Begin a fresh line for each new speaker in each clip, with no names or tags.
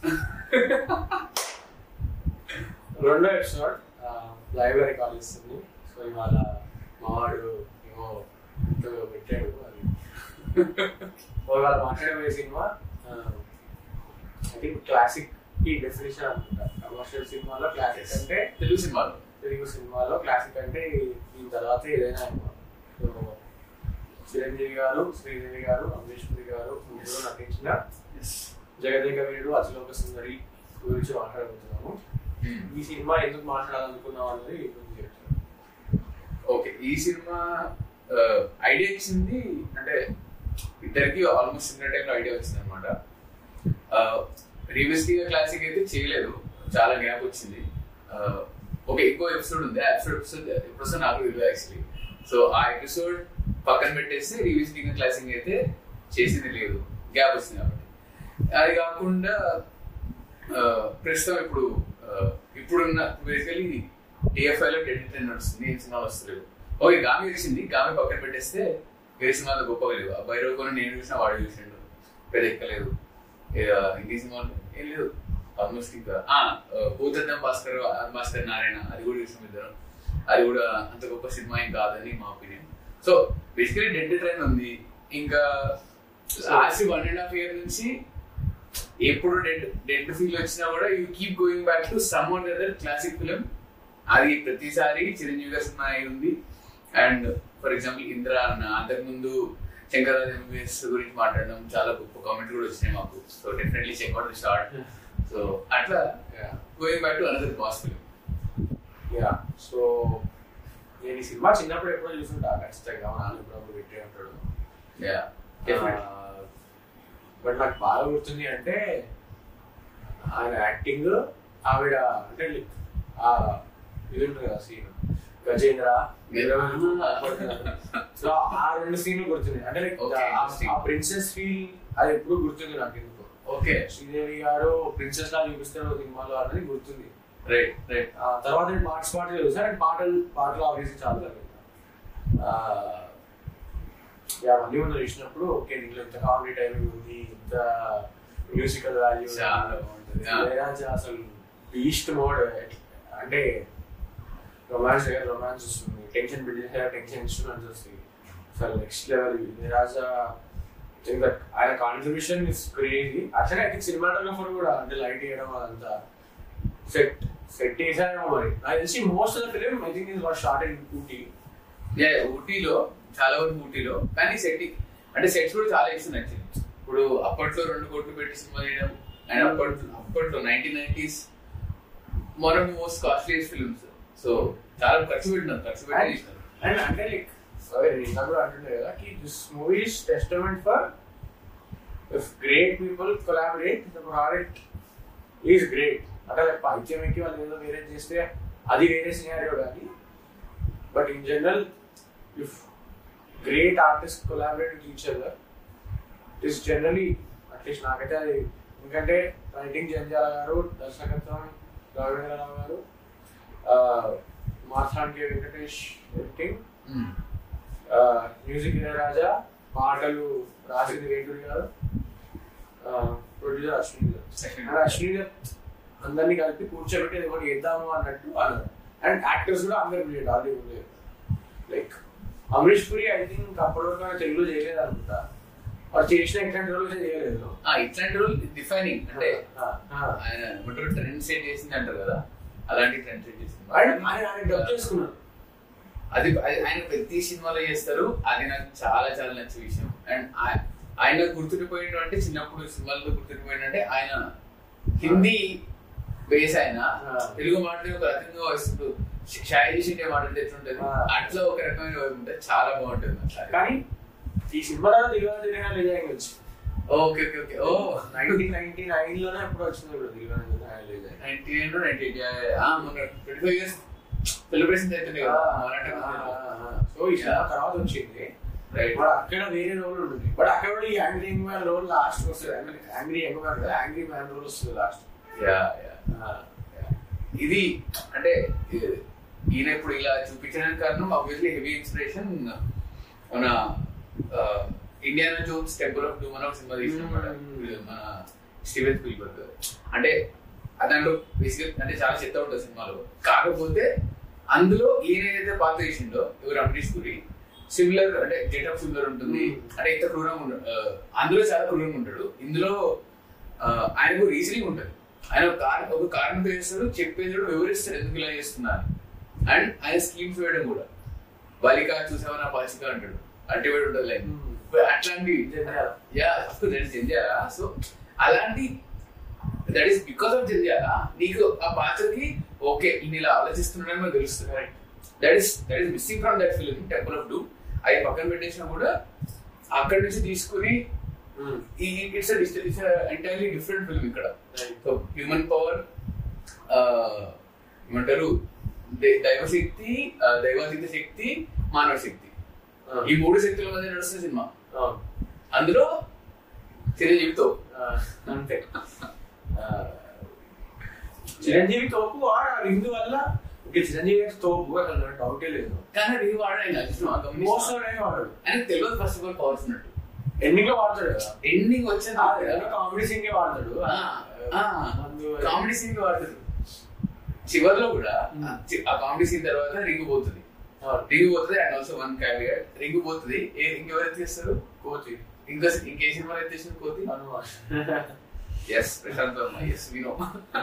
రెండో episode live లో record చేస్తుంది సో ఇవాళ మావాడు ఏమో ఇంట్లో పెట్టాడు అది సో ఇవాళ మాట్లాడబోయే సినిమా ఐ థింక్ క్లాసిక్ కి డెఫినేషన్ అనుకుంటా కమర్షియల్ సినిమాలో క్లాసిక్ అంటే
తెలుగు సినిమాలో
తెలుగు సినిమాలో క్లాసిక్ అంటే దీని తర్వాత ఏదైనా అనుకో సో చిరంజీవి గారు శ్రీదేవి గారు అమరీష్ పురి గారు ముగ్గురు నటించిన జగదేక వీరుడు అతిలోక సుందరి గురించి మాట్లాడబోతున్నాము ఈ సినిమా ఎందుకు మాట్లాడాలనుకున్నాం అనేది కొంచెం చెప్తాను
ఓకే ఈ సినిమా ఐడియా ఇచ్చింది అంటే ఇద్దరికి ఆల్మోస్ట్ సిమిలర్ టైంలో ఐడియా వచ్చింది అనమాట ప్రీవియస్లీ క్లాసిక్ అయితే చేయలేదు చాలా గ్యాప్ వచ్చింది ఒక ఇంకో ఎపిసోడ్ ఉంది ఆ ఎపిసోడ్ ఎపిసోడ్ ఎపిసోడ్ నాకు తెలియదు యాక్చువల్లీ సో ఆ ఎపిసోడ్ పక్కన పెట్టేస్తే రీవిజిటింగ్ క్లాసింగ్ అయితే చేసింది లేదు గ్యాప్ వచ్చింది కాబట్టి అది కాకుండా ఆ, ప్రస్తుతం ఇప్పుడు ఆ, ఇప్పుడున్న బేసికలీ టీఎఫ్ఐ లో డెడ్ ట్రెండ్ నడుస్తుంది ఏం సినిమాలు వస్తలేవు ఓకే గామి వచ్చింది గామి పక్కన పెట్టేస్తే వేరే సినిమాలు గొప్పగా లేవు ఆ బైరవ్ కూడా నేను చూసిన వాడు చూసిండు పెద్ద ఎక్కలేదు ఏ, ఆ, హిందీ సినిమాలు ఏం లేదు ఆల్మోస్ట్ ఇంకా ఆ, ఆ, భూతద్దం భాస్కర్ ఆ, భాస్కర్ నారాయణ అది కూడా చూసాం ఇద్దరం అది కూడా అంత గొప్ప సినిమా ఏం కాదని మా opinion so basically dead train ఉంది ఇంకా last one and half year నుంచి ఎప్పుడు డెడ్ డెడ్ ఫీల్ వచ్చినా కూడా you keep going back to some one other classic film అది ప్రతిసారి చిరంజీవి గారి సినిమా అయి ఉంది అండ్ ఫర్ ఎగ్జాంపుల్ ఇంద్ర అన్న అంతకుముందు శంకరాజ్ ఎంబీఎస్ గురించి మాట్లాడడం చాలా గొప్ప కామెంట్ కూడా వచ్చినాయి మాకు so definitely check out start so అట్లా going back to another boss film
yeah so నేను ఈ సినిమా చిన్నప్పుడు ఎప్పుడో చూసుంటా ఖచ్చితంగా మా నాన్న ఇప్పుడు పెట్టే ఉంటాడు
యా
బట్ నాకు బాగా గుర్తుంది అంటే ఆయన యాక్టింగ్ ఆవిడ అంటే like ఆ ఇది ఉంటుంది కదా సీన్ గజేంద్ర సో ఆ రెండు సీన్లు గుర్తున్నాయి అంటే like
Okay,
ఆ-
interesting.
ఆ ప్రిన్సెస్ ఫీల్ అది ఎప్పుడు గుర్తుంది నాకు ఎందుకు
ఓకే
శ్రీదేవి గారు ప్రిన్సెస్ లా చూపిస్తారు సినిమాలో అనేది గుర్తుంది
రైట్ రైట్
ఆ తర్వాత నేను పార్ట్స్ పాటలు చూసాను అండ్ పాటలు పాటలు ఆబ్వియస్లీ చాలా యా మళ్ళీ మనం చూసినప్పుడు ఓకే దీంట్లో ఇంత కామెడీ టైమింగ్ ఉంది ఇంత మ్యూజికల్ వాల్యూ
చాలా బాగుంటుంది. Yeah.
అసలు బీస్ట్ మోడ్ అంటే రొమాన్స్ దగ్గర రొమాన్స్ వస్తుంది టెన్షన్ బిల్డ్ చేసే టెన్షన్ ఇన్స్ట్రుమెంట్స్ వస్తాయి అసలు నెక్స్ట్ లెవెల్ నిరాజ థింక్ దట్ ఆయన కాంట్రిబ్యూషన్ ఇస్ క్రేజీ అసలు ఐ థింక్ సినిమాటోగ్రఫర్ కూడా అంటే లైట్ చేయడం అదంతా సెట్ సెట్ చేశారేమో మరి నాకు తెలిసి most of the film I think is what shot in Ooty
yeah ఊటీలో చాలా వరకు ఊటీలో కానీ సెట్ అంటే సెట్స్ కూడా చాలా ఇష్టం యాక్చువల్లీ ఇప్పుడు అప్పట్లో రెండు కోట్లు పెట్టి సినిమా తీయడం అండ్ అప్పట్లో అప్పట్లో nineteen nineties one of the most costliest films so చాలా ఖర్చు పెట్టినారు ఖర్చు పెట్టి తీసినారు
అండ్ అంటే లైక్ రీతా కూడా అంటుండే కదా కి this movie is testament for if great people collaborate the product is great అంటే లైక్ పైత్యం ఎక్కి వాళ్ళు ఏదో వేరే చేస్తే అది వేరే సినారియో కానీ but in general if great artist collaborate with each other it is generally at least నాకైతే అది ఎందుకంటే రైటింగ్ జంజాల గారు దర్శకత్వం రాఘవేంద్రరావు గారు మార్తాండే వెంకటేష్ ఎడిటింగ్ మ్యూజిక్ రాజా పాటలు రాసింది వేటూరి గారు ప్రొడ్యూసర్ అశ్విని గారు
Ashwini
అండ్ అశ్విని గారు అందరినీ కలిపి కూర్చోబెట్టి ఇది ఒకటి చేద్దాము అన్నట్టు అన్నారు అండ్ యాక్టర్స్ కూడా అందరు బ్రిలియంట్ ఆల్రెడీ ఉండేది like Amrish Puri I think అప్పటి వరకు ఆయన తెలుగులో చేయలేదు అనుకుంటా వాడు చేసిన ఇట్లాంటి రోజులు చేయలేదు
ఆ, ఇట్లాంటి రోల్ డిఫైనింగ్ అంటే
ఆ, ఆ.
ఆయన ఏమంటారు ట్రెండ్ సెట్ చేసింది అంటారు కదా అలాంటి ట్రెండ్ సెట్ చేసింది
ఆయన ఆయన ఆయన డబ్ చేసుకున్నారు
అది అది- ఆయన ప్రతి సినిమాలో చేస్తారు అది నాకు చాలా చాలా నచ్చే విషయం అండ్ ఆ- ఆయన గుర్తుండిపోయిండు అంటే చిన్నప్పుడు సినిమాల్లో గుర్తుండిపోయిండు అంటే ఆయన హిందీ బేస్ ఆయన
ఆ.
తెలుగు మాటలు ఒక రకంగా వస్తుంది షాయి షిండే మాట్లాడితే ఎట్లుంటది
ఆ.
అట్లా ఒక రకమైన vibe ఉంటుంది చాలా బాగుంటుంది అట్లా
కానీ ఈ సినిమాలో దిగువ తిరిగిన నిజంగా వచ్చి
okay okay okay oh
nineteen ninety nine లోనే ఎప్పుడు వచ్చింది ఇప్పుడు దిగువ నిజంగా
నైన్టీ నైన్ నైన్టీ ఎయిట్ మొన్న ట్వంటీ ఫైవ్ ఇయర్స్ సెలబ్రేషన్ అవుతుంది కదా
సో ఈ సినిమా తర్వాత వచ్చింది
రైట్
బట్ అక్కడ వేరే రోల్ ఉంటుంది బట్ అక్కడ కూడా ఈ angry young man role last వస్తుంది I mean angry young man angry man role వస్తుంది లాస్ట్
యా యా ఇది అంటే ఇది- ఈయన ఇప్పుడు ఇలా చూపించడానికి కారణం ఆబ్వియస్లీ హెవీ ఇన్స్పిరేషన్ మన Indiana Jones temple of doom of cinema తీసిన
Hmm.
మన స్టీవెన్ స్పీల్బర్గ్ అంటే దాంట్లో బేసిక్ అంటే చాలా చెత్త ఉంటుంది సినిమాలో కాకపోతే అందులో ఈయన ఏదైతే పాత్ర చేసిండో ఎవరు అమరీష్ పురి సిమిలర్ అంటే గెటప్ సిమిలర్ ఉంటుంది
Hmm.
అంటే ఇంత క్రూరంగా ఉండడు ఆ, అందులో చాలా క్రూరంగా ఉంటాడు ఇందులో ఆ, ఆయనకు రీజనింగ్ ఉంటుంది ఆయన ఒక కారణం ఒక కారణం చేస్తాడు చెప్పేది కూడా వివరిస్తాడు ఎందుకు ఇలా చేస్తున్నారు అండ్ ఆయన స్కీమ్స్ వేయడం కూడా బాలిక చూసావా నా పాచిక అంటాడు అల్టిమేట్ ఉంటుంది లైక్ అట్లాంటి యా జంజాల సో అలాంటి దట్ ఈస్ బికాస్ ఆఫ్ జంజాల నీకు ఆ పాత్రకి ఓకే ఈయన ఇలా ఆలోచిస్తున్నాడని మనకు తెలుస్తుంది that is that is missing from that film temple of doom అవి పక్కన పెట్టేసినా కూడా అక్కడి నుంచి తీసుకుని ఈ it's it's entirely different film ఇక్కడ సో హ్యూమన్ పవర్ ఏమంటారు దై- దైవశక్తి ఆ, దైవాతీత శక్తి మానవ శక్తి ఈ మూడు శక్తుల మధ్య నడుస్తున్న సినిమా అందులో చిరంజీవితో
అంతే ఆ, చిరంజీవి తోపు ఆ రింగ్ వల్ల ఓకే చిరంజీవి గారి తోపు అసలు డౌటే లేదు
కానీ అది వాడాడు
మోస్ట్ వాడు
ఆయన తెలియదు ఫస్ట్ ఆఫ్ ఆల్ పవర్స్ ఉన్నట్టు
ఎండింగ్ లో వాడతాడు కదా
ఎండింగ్ వచ్చింది
కామెడీ సీన్ కే వాడతాడు మందు-
కామెడీ సీన్ వాడతారు చివరిలో కూడా
Hmm.
ఆ చి- ఆ కామెడీ సీన్ తర్వాత రింగ్ పోతుంది
అవును.
రింగ్ పోతుంది and also one caviar ring పోతుంది ఏ ఇంకెవరు ఎత్తేస్తారు
కోతి
ఇంకా ఇంకే సినిమా ఎత్తేసిన కోతి
హనుమాన్
ఎస్ ప్రశాంత్ వర్మ ఎస్ వినో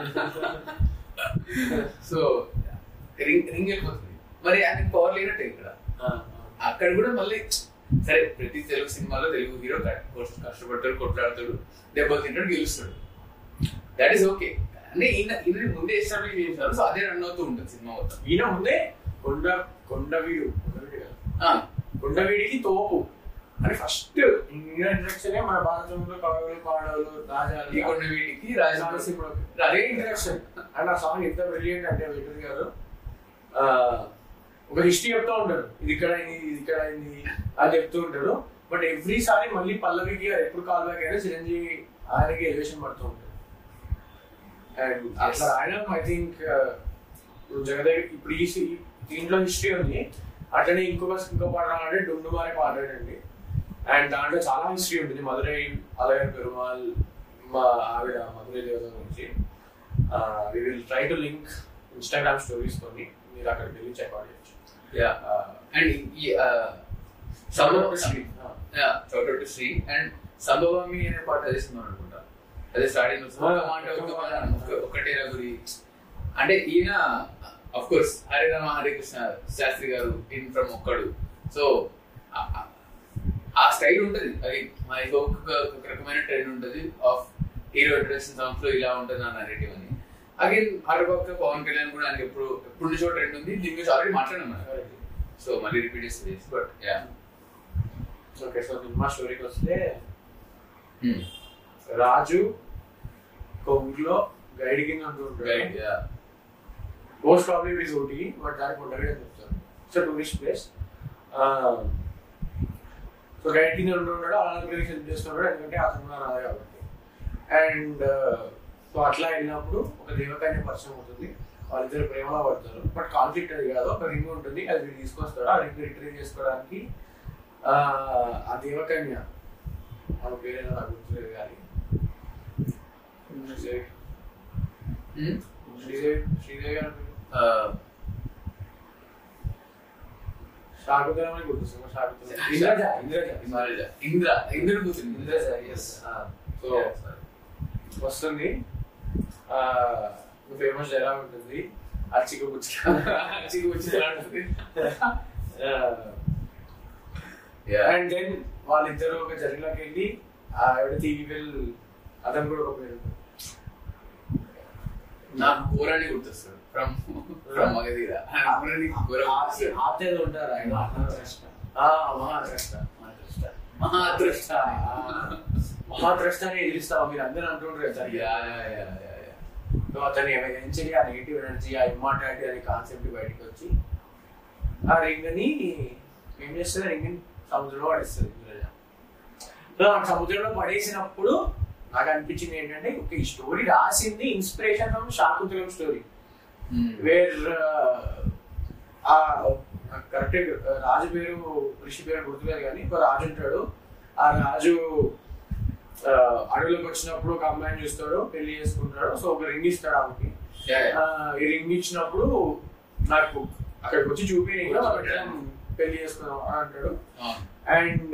సో రింగ్ రింగ్ వెళ్ళిపోతుంది మరి ఆయనకి పవర్ లేనట్టే ఇక్కడ అక్కడ కూడా మళ్ళీ సరే ప్రతి తెలుగు సినిమాలో తెలుగు హీరో కష్టపడతాడు కొట్లాడతాడు దెబ్బలు తింటాడు గెలుస్తాడు దట్ ఈస్ ఓకే అంటే ఈయన ఈయన ముందే ఎస్టాబ్లిష్ చేశారు సో అదే రన్ అవుతూ ఉంటుంది సినిమా మొత్తం
ఈయన ముందే కొండ కొండవీడు కొండవీడు కాదు.
ఆ,
కొండవీడికి తోపు అని ఫస్ట్ ఇంట్రడక్షన్ మన భారతంలో కవులు పాడవులు రాజాలు
ఈ కొండ వీటికి రాజమహల్
రాజసింహుడు అదే ఇంట్రడక్షన్ అండ్ ఆ సాంగ్ ఎంత బ్రిలియంట్ అంటే వెంకట్ గారు ఆ, ఒక హిస్టరీ చెప్తూ ఉంటాడు ఇది ఇక్కడ అయింది ఇది ఇక్కడ అయింది అని చెప్తూ ఉంటాడు బట్ ఎవ్రీసారి మళ్ళీ పల్లవికి ఎప్పుడు కాల్ బ్యాక్ అయినా చిరంజీవి ఆయనకి ఎలివేషన్ పడుతూ ఉంటాడు అండ్ అట్లా రాయడం ఐ థింక్ జగదేవ్ ఇప్పుడు ఈ సి- దీంట్లో హిస్టరీ ఉంది అట్లనే ఇంకొక ఇంకో పాట అంటే డుండుమారే పాడాడండి అండ్ దాంట్లో చాలా హిస్టరీ ఉంటుంది మధురై అలయర్ పెరుమాల్ మా ఆవిడ మధురై దేవత గురించి we will try to link Instagram stories కొన్ని మీరు అక్కడికి వెళ్ళి చెక్అవుట్ చేయొచ్చు
యా అండ్ ఈ సంభవ చౌటౌట్ శ్రీ అండ్ సంభవామి అనే పాట అదే సినిమా అనుకుంటా అదే స్టార్టింగ్
Ah,
మాట ఒక మాట ఒక- ఒకటే రఘురి అంటే ఈయన of course Hare Rama Hare Krishna Shastri garu in from Okkadu so ఆ స్టైల్ ఉంటది అది మా ఇగో ఒక ఒక రకమైన ట్రెండ్ ఉంటది ఆఫ్ హీరో ఇంట్రడక్షన్ సాంగ్స్ లో ఇలా ఉంటుంది నా నెరేటివ్ అని అగైన్ అటుపక్క పవన్ కళ్యాణ్ కూడా ఆయనకి ఎప్పుడు ఎప్పుడు నుంచో ట్రెండ్ ఉంది దీని గురించి ఆల్రెడీ మాట్లాడాం మనం సో మళ్ళీ రిపీట్ చేస్తుంది but yeah
okay so cinema స్టోరీకి వస్తే రాజు ఒక ఊర్లో గైడ్ కింద ఉంటూ
గైడ్
ఉంటాడు
yeah
most probably is Ooty but దానికి ఉండగా చెప్తారు so tourist place so guide కింద ఉంటూ ఉంటాడు ఆంధ్రప్రదేశ్ హెల్ప్ చేస్తున్నాడు ఎందుకంటే అతను కూడా రాదు కాబట్టి అండ్ సో అట్లా వెళ్ళినప్పుడు ఒక దేవకాన్ని పరిచయం అవుతుంది వాళ్ళిద్దరు ప్రేమలో పడతారు బట్ కాన్ఫ్లిక్ట్ అది కాదు ఒక రింగ్ ఉంటుంది అది వీడు తీసుకొస్తాడు ఆ రింగ్ రిట్రీవ్ చేసుకోవడానికి ఆ, ఆ దేవకన్య ఆమె పేరేదో నాకు గుర్తులేదు కానీ శ్రీదేవి శ్రీదేవి శ్రీదేవి గారి పేరు శాకుతలం అని గుర్తొస్తుంది శాకుతలం ఇంద్రజ ఇంద్రజ
ఇంద్ర ఇంద్ర కూతురు
ఇంద్రజ ఎస్ సో వస్తుంది ఫేమస్ డైలాగ్ ఉంటుంది అచ్చికు
చిక్కు వచ్చి అలాంటిది
అండ్ దెన్ వాళ్ళిద్దరు ఒక జరిగిలోకి వెళ్ళి ఆవిడ తీవిల్ అతను కూడా ఒక పేరు ఉంటుంది.
నాకు కూరని గుర్తొస్తాడు ఫ్రమ్ ఫ్రమ్ మగధీర కూరని కూర గుర్తొస్తాడు.
ఆతేదో ఉంటారు ఆయన ఆ, మహాద్రష్ట మహాద్రష్ట
మహాదృష్ట
మహాద్రష్ట అని ఎదిరిస్తావా మీరు అందరూ అంటుంటారు కదా
yeah yeah yeah yeah yeah
so అతను ఎమర్జెన్సీ ఆ నెగిటివ్ ఎనర్జీ ఆ ఇమ్మార్టాలిటీ అనే కాన్సెప్ట్ బయటకు వచ్చి ఆ రింగ్ ని ఏం చేస్తుంది రింగ్ ని సముద్రంలో పడేస్తుంది ఇంద్రజ సో ఆ సముద్రంలో పడేసినప్పుడు నాకు అనిపించింది ఏంటంటే ఒక ఈ స్టోరీ రాసింది inspiration from Shakuntalam story where ఆ కరెక్ట్ రాజు పేరు ఋషి పేరు గుర్తులేదు కానీ ఒక రాజు ఉంటాడు ఆ రాజు ఆ, అడవిలోకి వచ్చినప్పుడు ఒక అమ్మాయిని చూస్తాడు పెళ్లి చేసుకుంటాడు సో ఒక రింగ్ ఇస్తాడు ఆమెకి
Yeah, yeah.
ఆ, ఈ రింగ్ ఇచ్చినప్పుడు నాకు అక్కడికి వచ్చి చూపి పెళ్లి చేసుకున్నాం అని అంటాడు
అవును.
అండ్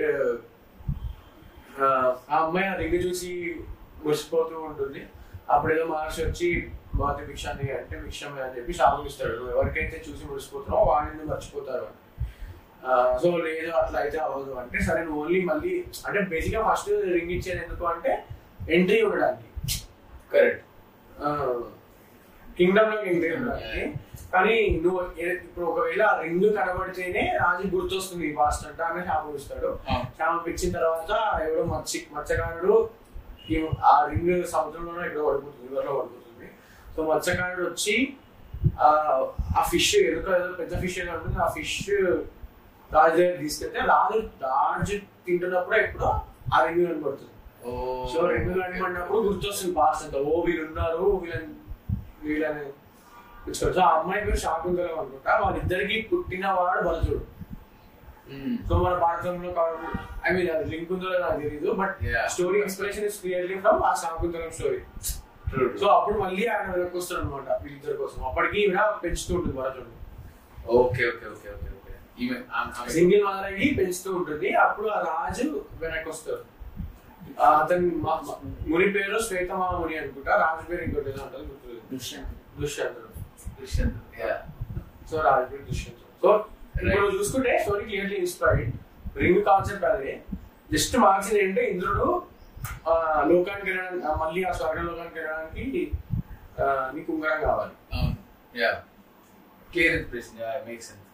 ఆ అమ్మాయి ఆ రింగ్ చూసి మురిసిపోతూ ఉంటుంది అప్పుడు ఏదో మహర్షి వచ్చి మాతి భిక్షాన్ని అంటే భిక్షం అని చెప్పి శాపం ఇస్తాడు నువ్వు ఎవరికైతే చూసి మురిసిపోతున్నావో వాళ్ళని మర్చిపోతారు అని సో లేదు అట్లా అయితే అవ్వదు అంటే సరే నువ్వు ఓన్లీ మళ్ళీ అంటే బేసిక్గా ఫస్ట్ రింగ్ ఇచ్చేది ఎందుకు అంటే ఎంట్రీ ఉండడానికి
కరెక్ట్
కింగ్డమ్ లోకి ఎంట్రీ ఉండడానికి కానీ నువ్వు ఏ- ఇప్పుడు ఒకవేళ ఆ రింగ్ కనబడితేనే రాజు గుర్తొస్తుంది ఫాస్ట్ అంట అని శాపం ఇస్తాడు
అవును.
శాపం ఇచ్చిన తర్వాత ఎవడో మత్స్య మత్స్యకారుడు ఈ- ఆ రింగ్ సముద్రంలోనే ఎక్కడో పడిపోతుంది రివర్లో పడిపోతుంది సో మత్స్యకారుడు వచ్చి ఆ ఆ ఫిష్ ఎదుక ఏదో పెద్ద ఫిష్ ఏదో ఉంటుంది ఆ ఫిష్ రాజు దగ్గర తీసుకెళ్తే రాజు రాజు తింటున్నప్పుడు ఎప్పుడో ఆ రింగ్ కనబడుతుంది సో రింగ్ కనబడినప్పుడు గుర్తొస్తుంది పాస్ట్ అంతా ఓ వీళ్ళు ఉన్నారు వీళ్ళని వీళ్ళని సో ఆ అమ్మాయి పేరు శాకుంతలం అనుకుంటా వాళ్ళిద్దరికి పుట్టిన వాడు బలజుడు సో మన భారతంలో ఐ మీన్ అది లింక్ ఉందో లేదో నాకు తెలియదు but
Yeah.
Story explanation is clearly from ఆ శాకుంతలం స్టోరీ సో అప్పుడు మళ్ళీ ఆయన వెనక్కి వస్తాడు అనమాట వీళ్ళిద్దరి కోసం అప్పటికి ఈవిడ పెంచుతూ ఉంటుంది భరతుడు
okay okay okay okay okay ఈమె ఆమె- ఆమె-
సింగిల్ మదర్ అయ్యి పెంచుతూ ఉంటుంది అప్పుడు ఆ రాజు వెనక్కి వస్తాడు ఆ అతని మ- మ- ముని పేరు శ్వేతమాముని అనుకుంటా రాజు పేరు ఇంకోటి ఏదో ఉంటుంది గుర్తులేదు దుష్యంతుడు
దుష్యంత్ yeah.
సో రాజు పేరు దుష్యంతుడు సో ఇప్పుడు చూసుకుంటే story clearly inspired ring concept అదే జస్ట్ మార్చింది ఏంటంటే ఇంద్రుడు ఆ, లోకానికి వెళ్ళడానికి ఆ, మళ్ళీ ఆ స్వర్గ లోకానికి వెళ్ళడానికి ఆ, నీకు ఉంగరం కావాలి
అవును yeah clear inspiration yeah make sense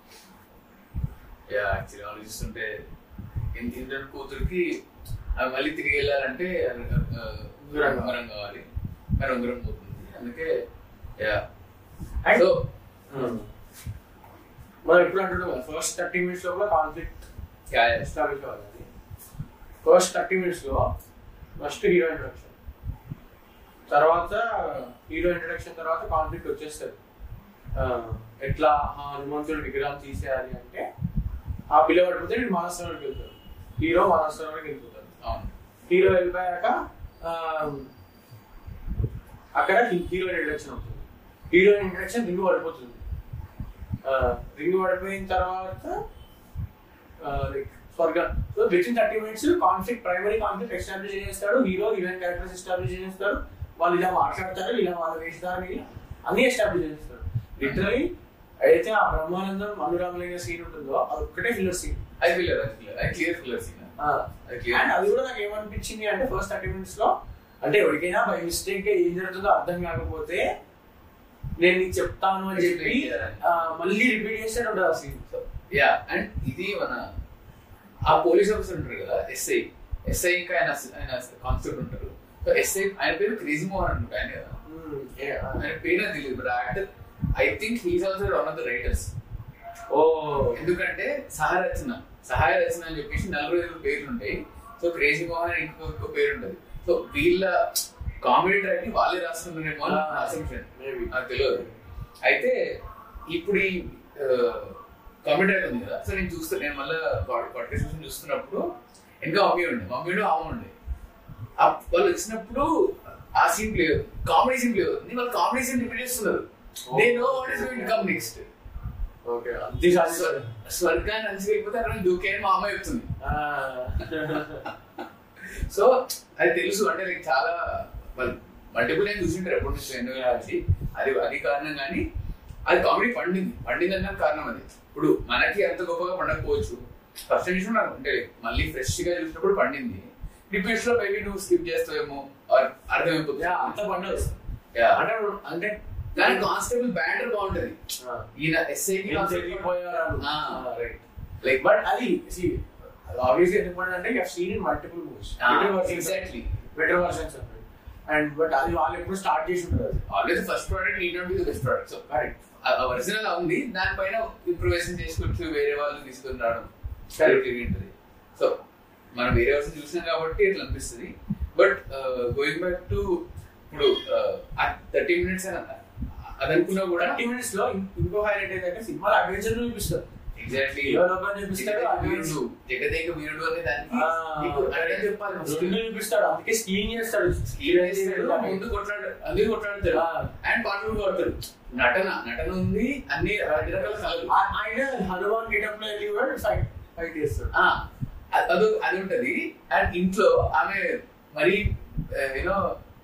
yeah actually ఆలోచిస్తుంటే ఇంత ఇంటర్ కూతురికి అవి మళ్ళీ తిరిగి వెళ్ళాలంటే
ఉంగరం
ఉంగరం కావాలి కానీ ఉంగరం పోతుంది అందుకే యా
And-
సో
మనం ఎప్పుడు అంటున్నాం కదా ఫస్ట్ థర్టీ మినిట్స్ లోపల కాన్ఫ్లిక్ట్
యా
ఎస్టాబ్లిష్ కావాలి ఫస్ట్ థర్టీ మినిట్స్ లో ఫస్ట్ హీరో ఇంట్రడక్షన్ తర్వాత హీరో ఇంట్రడక్షన్ తర్వాత కాన్ఫ్లిక్ట్ వచ్చేస్తుంది ఆ, ఎట్లా ఆ హనుమంతుడు విగ్రహం తీసేయాలి అంటే ఆ పిల్ల పడిపోతే వీడు మానసరోవరికి వెళ్తాడు హీరో మానసరోవరికి వెళ్ళిపోతాడు
అవును
హీరో వెళ్ళిపోయాక ఆ, అక్కడ హీరో ఇంట్రడక్షన్ అవుతుంది హీరో ఇంట్రడక్షన్ రింగ్ పడిపోతుంది రింగ్ పడిపోయిన తర్వాత లైక్ స్వర్గం so within thirty minutes conflict primary conflict establish చేస్తాడు హీరో హీరోయిన్ క్యారెక్టర్స్ ఎస్టాబ్లిష్ చేస్తాడు వాళ్ళు ఇలా మాట్లాడతారు ఇలా వాళ్ళు వేస్తారు ఇలా అన్ని ఎస్టాబ్లిష్ చేస్తారు లిటరలీ అయితే ఆ బ్రహ్మానందం అనురామలింగ సీన్ ఉంటుందో అది ఒక్కటే ఫిల్లర్ సీన్
అది ఫిల్లర్ అది ఫిల్లర్ అది క్లియర్ ఫిల్లర్ సీన్ అది clear.
అండ్ అది కూడా నాకు ఏమనిపించింది అంటే ఫస్ట్ థర్టీ మినిట్స్ లో అంటే ఎవరికైనా బై మిస్టేక్ ఏం జరుగుతుందో అర్థం కాకపోతే నేను నీకు చెప్తాను అని చెప్పి ఆ, మళ్ళీ రిపీట్ చేస్తే ఉంటుంది ఆ సీన్
యా అండ్ ఇది మన ఆ పోలీస్ ఆఫీసర్ ఉంటారు కదా ఎస్ఐ ఎస్ఐ ఇంకా ఆయన ఆయన కాన్స్టేబుల్ ఉంటారు సో ఎస్ఐ ఆయన పేరు క్రేజీ మోహన్ అనుకుంటా ఆయన కదా ఆయన పేరు నాకు తెలియదు but actor I think he's also one of the writers
ఓ
ఎందుకంటే సహాయ రచన సహాయ రచన అని చెప్పేసి నలుగురు ఐదు పేర్లు ఉంటాయి సో క్రేజీ మోహన్ అని ఇంకొక పేరు ఉంటుంది సో వీళ్ళ కామెడీ ట్రాక్ ని వాళ్ళే రాస్తున్నారేమో అని నా assumption.
Maybe.
నాకు తెలియదు అయితే ఇప్పుడు ఈ కామెడీ ట్రాక్ ఉంది కదా సో నేను చూస్తే నేను మళ్ళీ పాడ్కాస్ట్ చూస్తున్నప్పుడు ఇంకా మమ్మీ ఉండే మమ్మీ ఉండే ఆమె ఉండే ఆ వాళ్ళు వచ్చినప్పుడు ఆ సీన్ లేదు కామెడీ సీన్ లేదు వాళ్ళు కామెడీ సీన్ రిపీట్ చేస్తున్నారు they know what is going come next
okay అంతే సాధిస్తారు
స్వర్గాన్ని అంచి వెళ్ళిపోతే అక్కడ దూకే అని మా అమ్మ చెప్తుంది సో అది తెలుసు అంటే లైక్ చాలా మల్టిపుల్ టైం చూసింటారు ఎప్పటి నుంచి ఎందుకు రాసి అది అది కారణం కానీ అది కామెడీ పండింది పండింది అన్న కారణం అది ఇప్పుడు మనకి అంత గొప్పగా పండకపోవచ్చు ఫస్ట్ నిమిషం నాకు అంటే మళ్ళీ ఫ్రెష్ గా చూసినప్పుడు పండింది రిపీట్స్ లో మేబీ నువ్వు స్కిప్ చేస్తావేమో or అర్థమైపోతుంది
అంత పండుగ
Yeah.
అంటే అంటే
కానీ కానిస్టేబుల్ బ్యాటర్ బాగుంటది ఈయన ఎస్ఐ
ఏం జరిగిపోయారు
రైట్ లైక్
బట్ అది ఆబ్వియస్లీ ఎందుకు అంటే you seen in multiple movies
exactly
better versions and but అది వాళ్ళు ఎప్పుడు స్టార్ట్ చేసి ఉంటారు అది
always first product need not be the best product so
correct
original ఉంది దానిపైన ఇంప్రూవేషన్ చేసుకుంటూ వేరే వాళ్ళు తీసుకుని రావడం
Correct.
ఉంటుంది సో మనం వేరే వర్షన్ చూసినాం కాబట్టి ఇట్లా అనిపిస్తుంది బట్ గోయింగ్ బ్యాక్ టు ఇప్పుడు థర్టీ మినిట్స్ అది అనుకున్నా కూడా
థర్టీ మినిట్స్ లో ఇం- ఇంకో హైలైట్ ఏంటంటే సినిమాలో అడ్వెంచర్ చూపిస్తారు
ఎగ్జాక్ట్లీ
డెవలప్మెంట్ చూపిస్తాడు
వీరుడు జగదేక వీరుడు అనే దానికి
ఆ,
నీకు అదే చెప్పాలి first.
రెండు చూపిస్తాడు అందుకే స్కీయింగ్ చేస్తాడు
స్కీమ్ చేస్తాడు ముందు కొట్లాడు అన్ని కొట్లాడతాడు
ఆ.
అండ్ పాటలు కొడతాడు నటన నటన ఉంది అన్ని అన్ని రకాల కళలు
ఆ- ఆయన హనుమాన్ గెటప్ లో వెళ్ళి కూడా ఫైట్ ఫైట్ చేస్తాడు
ఆ, అ- అది అది ఉంటది అండ్ ఇంట్లో ఆమె మరి యూనో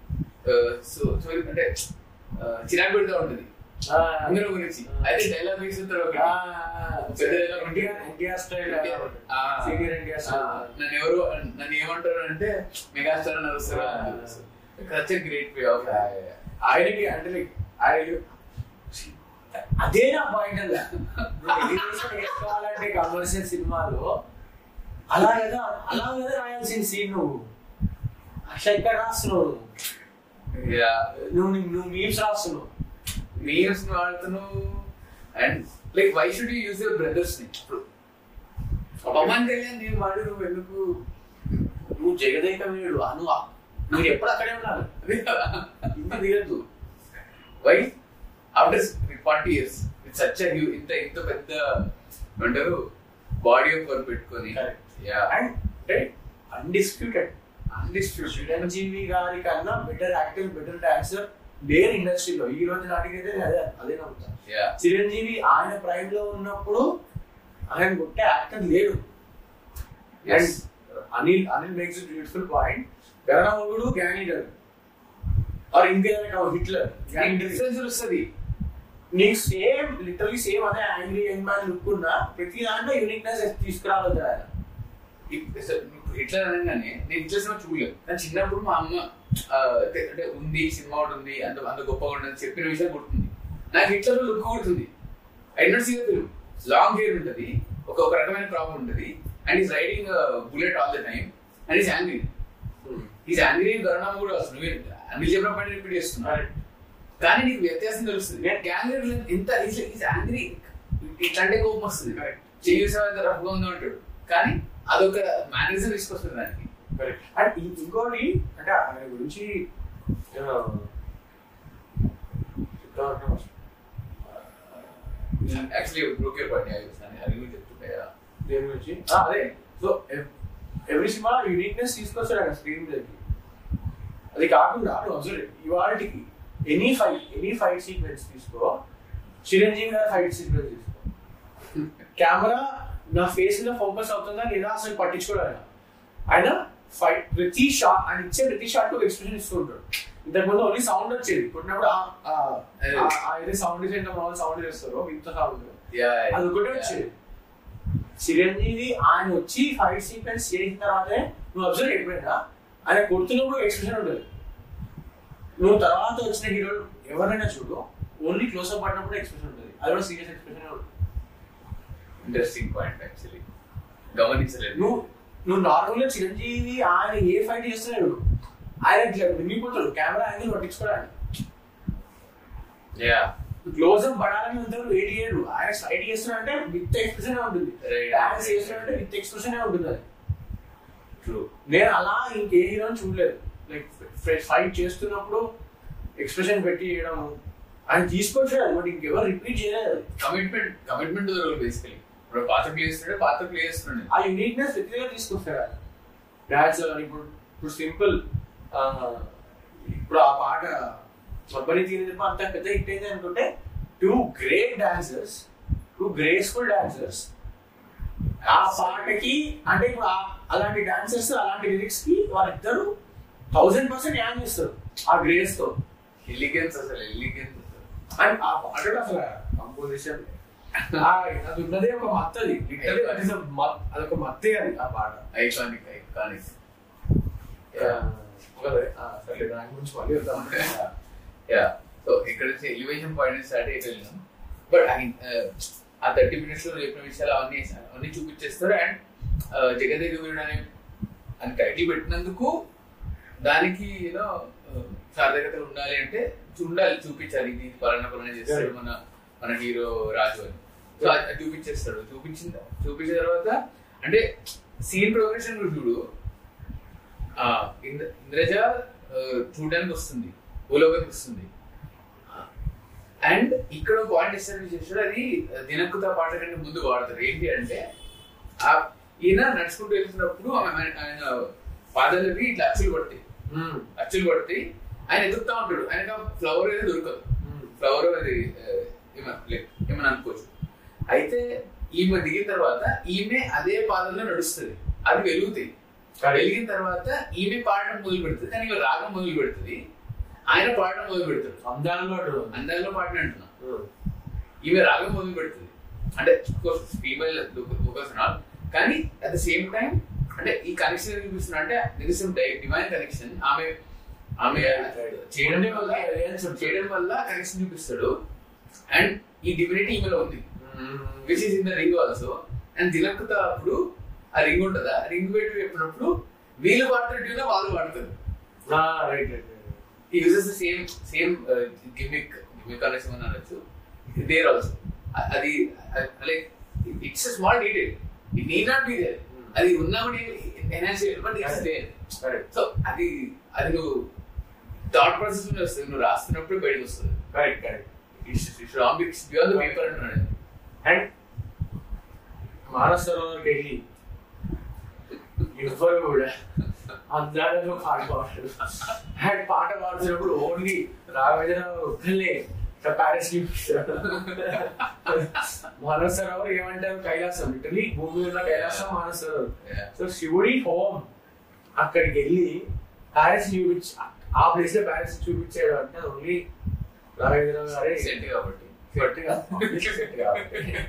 సో సో అంటే ఆ, చిరాకు పెడతా ఉంటది అందరూ గురించి అయితే డైలాగ్ వేస్తుంటారు ఒకటి పెద్ద dialogue ఉంటుంది.
ఎన్టీఆర్ స్టైల్
ఆ,
సీనియర్ ఎన్టీఆర్
ఆ,
స్టైల్
నన్ను ఎవరు నన్ను ఏమంటారు అంటే మెగాస్టార్ అని అరుస్తారు సచ్ గ్రేట్ వే ఆఫ్
ఆయనకి అంటే like ఆయన అదే నా పాయింట్ అలా ఎలివేషన్ వేసుకోవాలంటే కమర్షియల్ సినిమాలో అలా కదా అలా కదా రాయాల్సిన సీన్ నువ్వు అసలు ఇక్కడ రాస్తున్నావు నువ్వు నువ్వు మీమ్స్ రాస్తున్నావు
మీమ్స్ వాడుతున్నావు and like why should you use your brothers ని ఇప్పుడు పవన్ కళ్యాణ్ నేను వాడు నువ్వు ఎందుకు
నువ్వు జగదేక వీడు అను మీరు ఎప్పుడు అక్కడే ఉన్నారు
అదే కదా
ఇంత దిగద్దు
why after forty years it's such ఇంత ఇంత పెద్ద ఏమంటారు బాడీ ఆఫ్ వర్క్ పెట్టుకొని
Correct.
యా
అండ్ అంటే అన్డిస్ప్యూటెడ్
అన్డిస్ప్యూటెడ్
చిరంజీవి గారి కన్నా బెటర్ యాక్టర్ బెటర్ డాన్సర్ లేరు ఇండస్ట్రీలో ఈ రోజు నాటికైతే నేను అదే అదే నమ్ముతాను
యా
చిరంజీవి ఆయన ప్రైమ్ లో ఉన్నప్పుడు ఆయన కొట్టే యాక్టర్ లేడు
Yes.
And Anil Anil makes beautiful point గరణముడు గ్యాంగ్లీడర్ ఆర్ ఇంకేదైనా హిట్లర్ గ్యాంగ్లీడర్
డిఫరెన్స్ వస్తుంది
నీకు సేమ్ లిటరలీ సేమ్ అదే యాంగ్రీ యంగ్ మ్యాన్ లుక్ ఉన్నా ప్రతి దాంట్లో యూనిక్నెస్ తీసుకురావద్దు ఆయన
ఇట్లా అనగానే నేను ఇట్లా సినిమా చూడలేదు కానీ చిన్నప్పుడు మా అమ్మ ఆ, అంటే అంటే ఉంది సినిమా ఒకటి ఉంది అంత అంత గొప్పగా ఉండదు చెప్పిన విషయం గుర్తుంది నాకు హిట్లర్ లుక్ గుర్తుంది I see film long hair ఉంటుంది ఒక ఒక రకమైన ప్రాబ్లం ఉంటుంది and is riding bullet all the time and is angry is angry గరణం కూడా వస్తుంది నువ్వు అన్ని చెప్పిన పని రిపీట్ చేస్తున్నా కానీ నీకు వ్యత్యాసం తెలుస్తుంది నేను గ్యాంగ్రీ ఇంత ఈజ్ యాంగ్రీ ఇట్లాంటి కోపం వస్తుంది
Correct.
చేయూసా ఎంత రఫ్గా ఉందో అంటాడు కానీ అదొక మేనేజర్ తీసుకొస్తుంది దానికి
అండ్ ఇం- ఇంకోటి అంటే ఆయన గురించి ఆ, చెప్తా ఉన్నా first.
Actually broke your point అని అది కూడా చెప్తుంటాయా
దేని గురించి ఆ, అదే సో ఎవ్రీ సినిమా యూనిక్నెస్ తీసుకొస్తాడు ఆయన స్క్రీన్ దగ్గరికి అది కాకుండా నువ్వు అబ్జర్వ్ ఇవాళకి any fight any fight sequence తీసుకో చిరంజీవి గారి ఫైట్ సీక్వెన్స్ తీసుకో కెమెరా నా ఫేస్ మీద ఫోకస్ అవుతుందా లేదా అసలు పట్టించుకోడు ఆయన ఆయన ఫైట్ ప్రతి షాట్ ఆయన ఇచ్చే ప్రతి షాట్ ఒక ఎక్స్ప్రెషన్ ఇస్తూ ఉంటాడు ఇంతకుముందు ఓన్లీ సౌండ్ వచ్చేది కొట్టినప్పుడు ఆ- ఆ- ఆ- ఆ ఏదో సౌండ్ డిజైన్ మామూలు సౌండ్ చేస్తారో ఇంత సౌండ్
యా
అది ఒకటే వచ్చేది చిరంజీవి ఆయన వచ్చి ఫైట్ సీక్వెన్స్ చేసిన తర్వాతే నువ్వు అబ్జర్వ్ అయిపోయినా ఆయన కొడుతున్నప్పుడు ఎక్స్ప్రెషన్ ఉంటుంది నువ్వు తర్వాత వచ్చిన హీరోలు ఎవరైనా చూడు ఓన్లీ క్లోజ్ అప్ పడినప్పుడు ఎక్స్ప్రెషన్ ఉంటుంది అది కూడా సీరియస్ ఎక్స్ప్రెషన్ ఉంటుంది
ఇంట్రెస్టింగ్ పాయింట్ యాక్చువల్లీ గమనించలేదు
నువ్వు నువ్వు నార్మల్ గా చిరంజీవి ఆయన ఏ ఫైట్ చేస్తున్నాడు ఆయన ఇట్లా మిగిలిపోతాడు కెమెరా యాంగిల్ పట్టించుకోడు ఆయన
యా
క్లోజ్ అప్ పడాలని అందరూ వెయిట్ చేయడు ఆయన సైడ్ చేస్తున్నా అంటే విత్ ఎక్స్ప్రెషన్ ఉంటుంది
Right.
డాన్స్ చేస్తున్నా అంటే విత్ ఎక్స్ప్రెషన్ ఉంటుంది అది
ట్రూ
నేను అలా ఇంకే హీరోని చూడలేదు లైక్ ఫైట్ చేస్తున్నప్పుడు ఎక్స్ప్రెషన్ పెట్టి చేయడం ఆయన తీసుకొచ్చాడు బట్ ఇంకెవరు రిపీట్ చేయలేదు అది.
కమిట్మెంట్ కమిట్మెంట్ రోల్ బేసికలీ ఇప్పుడు పాత్ర ప్లే చేస్తున్నాడు పాత్ర ప్లే చేస్తున్నాడు
ఆ యూనిక్నెస్ ప్రతి దగ్గర తీసుకొస్తాడు ఆయన డాన్స్ ఇప్పుడు ఇప్పుడు సింపుల్ ఇప్పుడు ఆ పాట మబ్బరి తీరి తప్ప అంత పెద్ద హిట్ అయింది అనుకుంటే two great dancers two graceful dancers ఆ పాటకి అంటే ఇప్పుడు ఆ- అలాంటి డాన్సర్స్ అలాంటి లిరిక్స్ కి వాళ్ళిద్దరు థౌసండ్ పర్సెంట్ యాన్ చేస్తారు ఆ గ్రేస్ తో
ఎలిగెన్స్ అసలు ఎలిగెన్స్
అండ్ ఆ పాటలో అసలు కంపోజిషన్ అది ఉన్నదే ఒక మత్తది లిటరలీ దట్ ఇస్ అదొక మత్తే అది ఆ పాట
ఐకానిక్ ఐకానిక్
ఒకదే సరే దాని గురించి మళ్ళీ వద్దాం
యా సో ఇక్కడ నుంచి ఎలివేషన్ పాయింట్ స్టార్ట్ అయిపోయినాం బట్ ఆ థర్టీ మినిట్స్ లో చెప్పిన విషయాలు అవన్నీ అవన్నీ చూపించేస్తారు అండ్ జగదేక వీరుడు అనే అని టైటిల్ పెట్టినందుకు దానికి యూనో సార్థకత ఉండాలి అంటే ఉండాలి చూపించాలి ఇది పలానా పలానా చేస్తాడు మన మన హీరో రాజు అని సో అది చూపించేస్తాడు చూపించిన చూపించిన తర్వాత అంటే సీన్ ప్రోగ్రెషన్ చూడు ఆ, ఇంద్ర- ఇంద్రజ ఆ, చూడడానికి వస్తుంది భూలోకానికి వస్తుంది అండ్ ఇక్కడ పాయింట్ ఎస్టాబ్లిష్ చేశాడు అది దినక్కుత పాట కంటే ముందు వాడతారు ఏంటి అంటే ఆ ఈయన నడుచుకుంటూ వెళ్తున్నప్పుడు ఆమె- ఆయన పాదాలకి ఇట్లా అచ్చులు పడతాయి అచ్చులు పడతాయి ఆయన ఎదుగుతా ఉంటాడు ఆయన ఫ్లవర్ అనేది దొరకదు ఫ్లవర్ అది ఆ, ఏమ- లైక్ ఏమని అనుకోవచ్చు అయితే ఈమె దిగిన తర్వాత ఈమె అదే పాదంలో నడుస్తుంది అది వెలుగుతాయి వెలిగిన తర్వాత ఈమె పాడడం మొదలు పెడుతుంది కానీ ఈమె రాగం మొదలు పెడుతుంది ఆయన పాడడం మొదలు పెడతాడు
అందాల్లో అటు.
అందాల్లో పాడిన అంటున్నా
ఉమ్.
ఈమె రాగం మొదలు పెడుతుంది అంటే ఫీమేల్ ఫోకస్ నాట్ కానీ అట్ ద సేమ్ టైం అంటే ఈ కనెక్షన్ చూపిస్తున్నా అంటే డివైన్ కనెక్షన్ ఆమె ఆమె చేయడం వల్ల చేయడం వల్ల కనెక్షన్ చూపిస్తాడు అండ్ ఈ డివినిటీ ఈమెలో ఉంది which is in the ring also and దినక్కుత అప్పుడు ఆ రింగ్ ఉంటుందా రింగ్ పెట్టి చెప్పినప్పుడు వీళ్ళు పాడుతున్న ట్యూన్ వాళ్ళు పాడుతారు
ఆ, right right right.
he uses the same same uh, gimmick gimmick అనొచ్చు అని అనొచ్చు దేర్ ఆల్సో అది like it's a small detail it need not be there అది ఉన్నా కూడా ఎన్హాన్స్ చేయాలి but it's there
Correct.
So అది అది నువ్వు థాట్ ప్రాసెస్ లో వస్తుంది నువ్వు రాస్తున్నప్పుడు బయటకు వస్తుంది
correct correct
it's it's wrong it's beyond the paper అంటున్నాడు
అండ్ మానస సరోవర్కి వెళ్ళి ఎవ్వరు కూడా అందాలలో పాట పాడరు అండ్ పాట పాడుతున్నప్పుడు ఓన్లీ రాఘవేంద్రరావు ఒక్కలే ప్యారిస్ చూపిస్తాడు మానస సరోవర్ ఏమంటారు కైలాసం లిటరలీ భూమి ఉన్న కైలాసం మానస సరోవర్
Yeah.
సో శివుడి హోమ్ అక్కడికి వెళ్ళి ప్యారిస్ చూపించి ఆ ప్లేస్ లో ప్యారిస్ చూపించాడు అంటే ఓన్లీ రాఘవేంద్రరావు గారే
సెట్ కాబట్టి
సెట్ కాదు సెట్ కాదు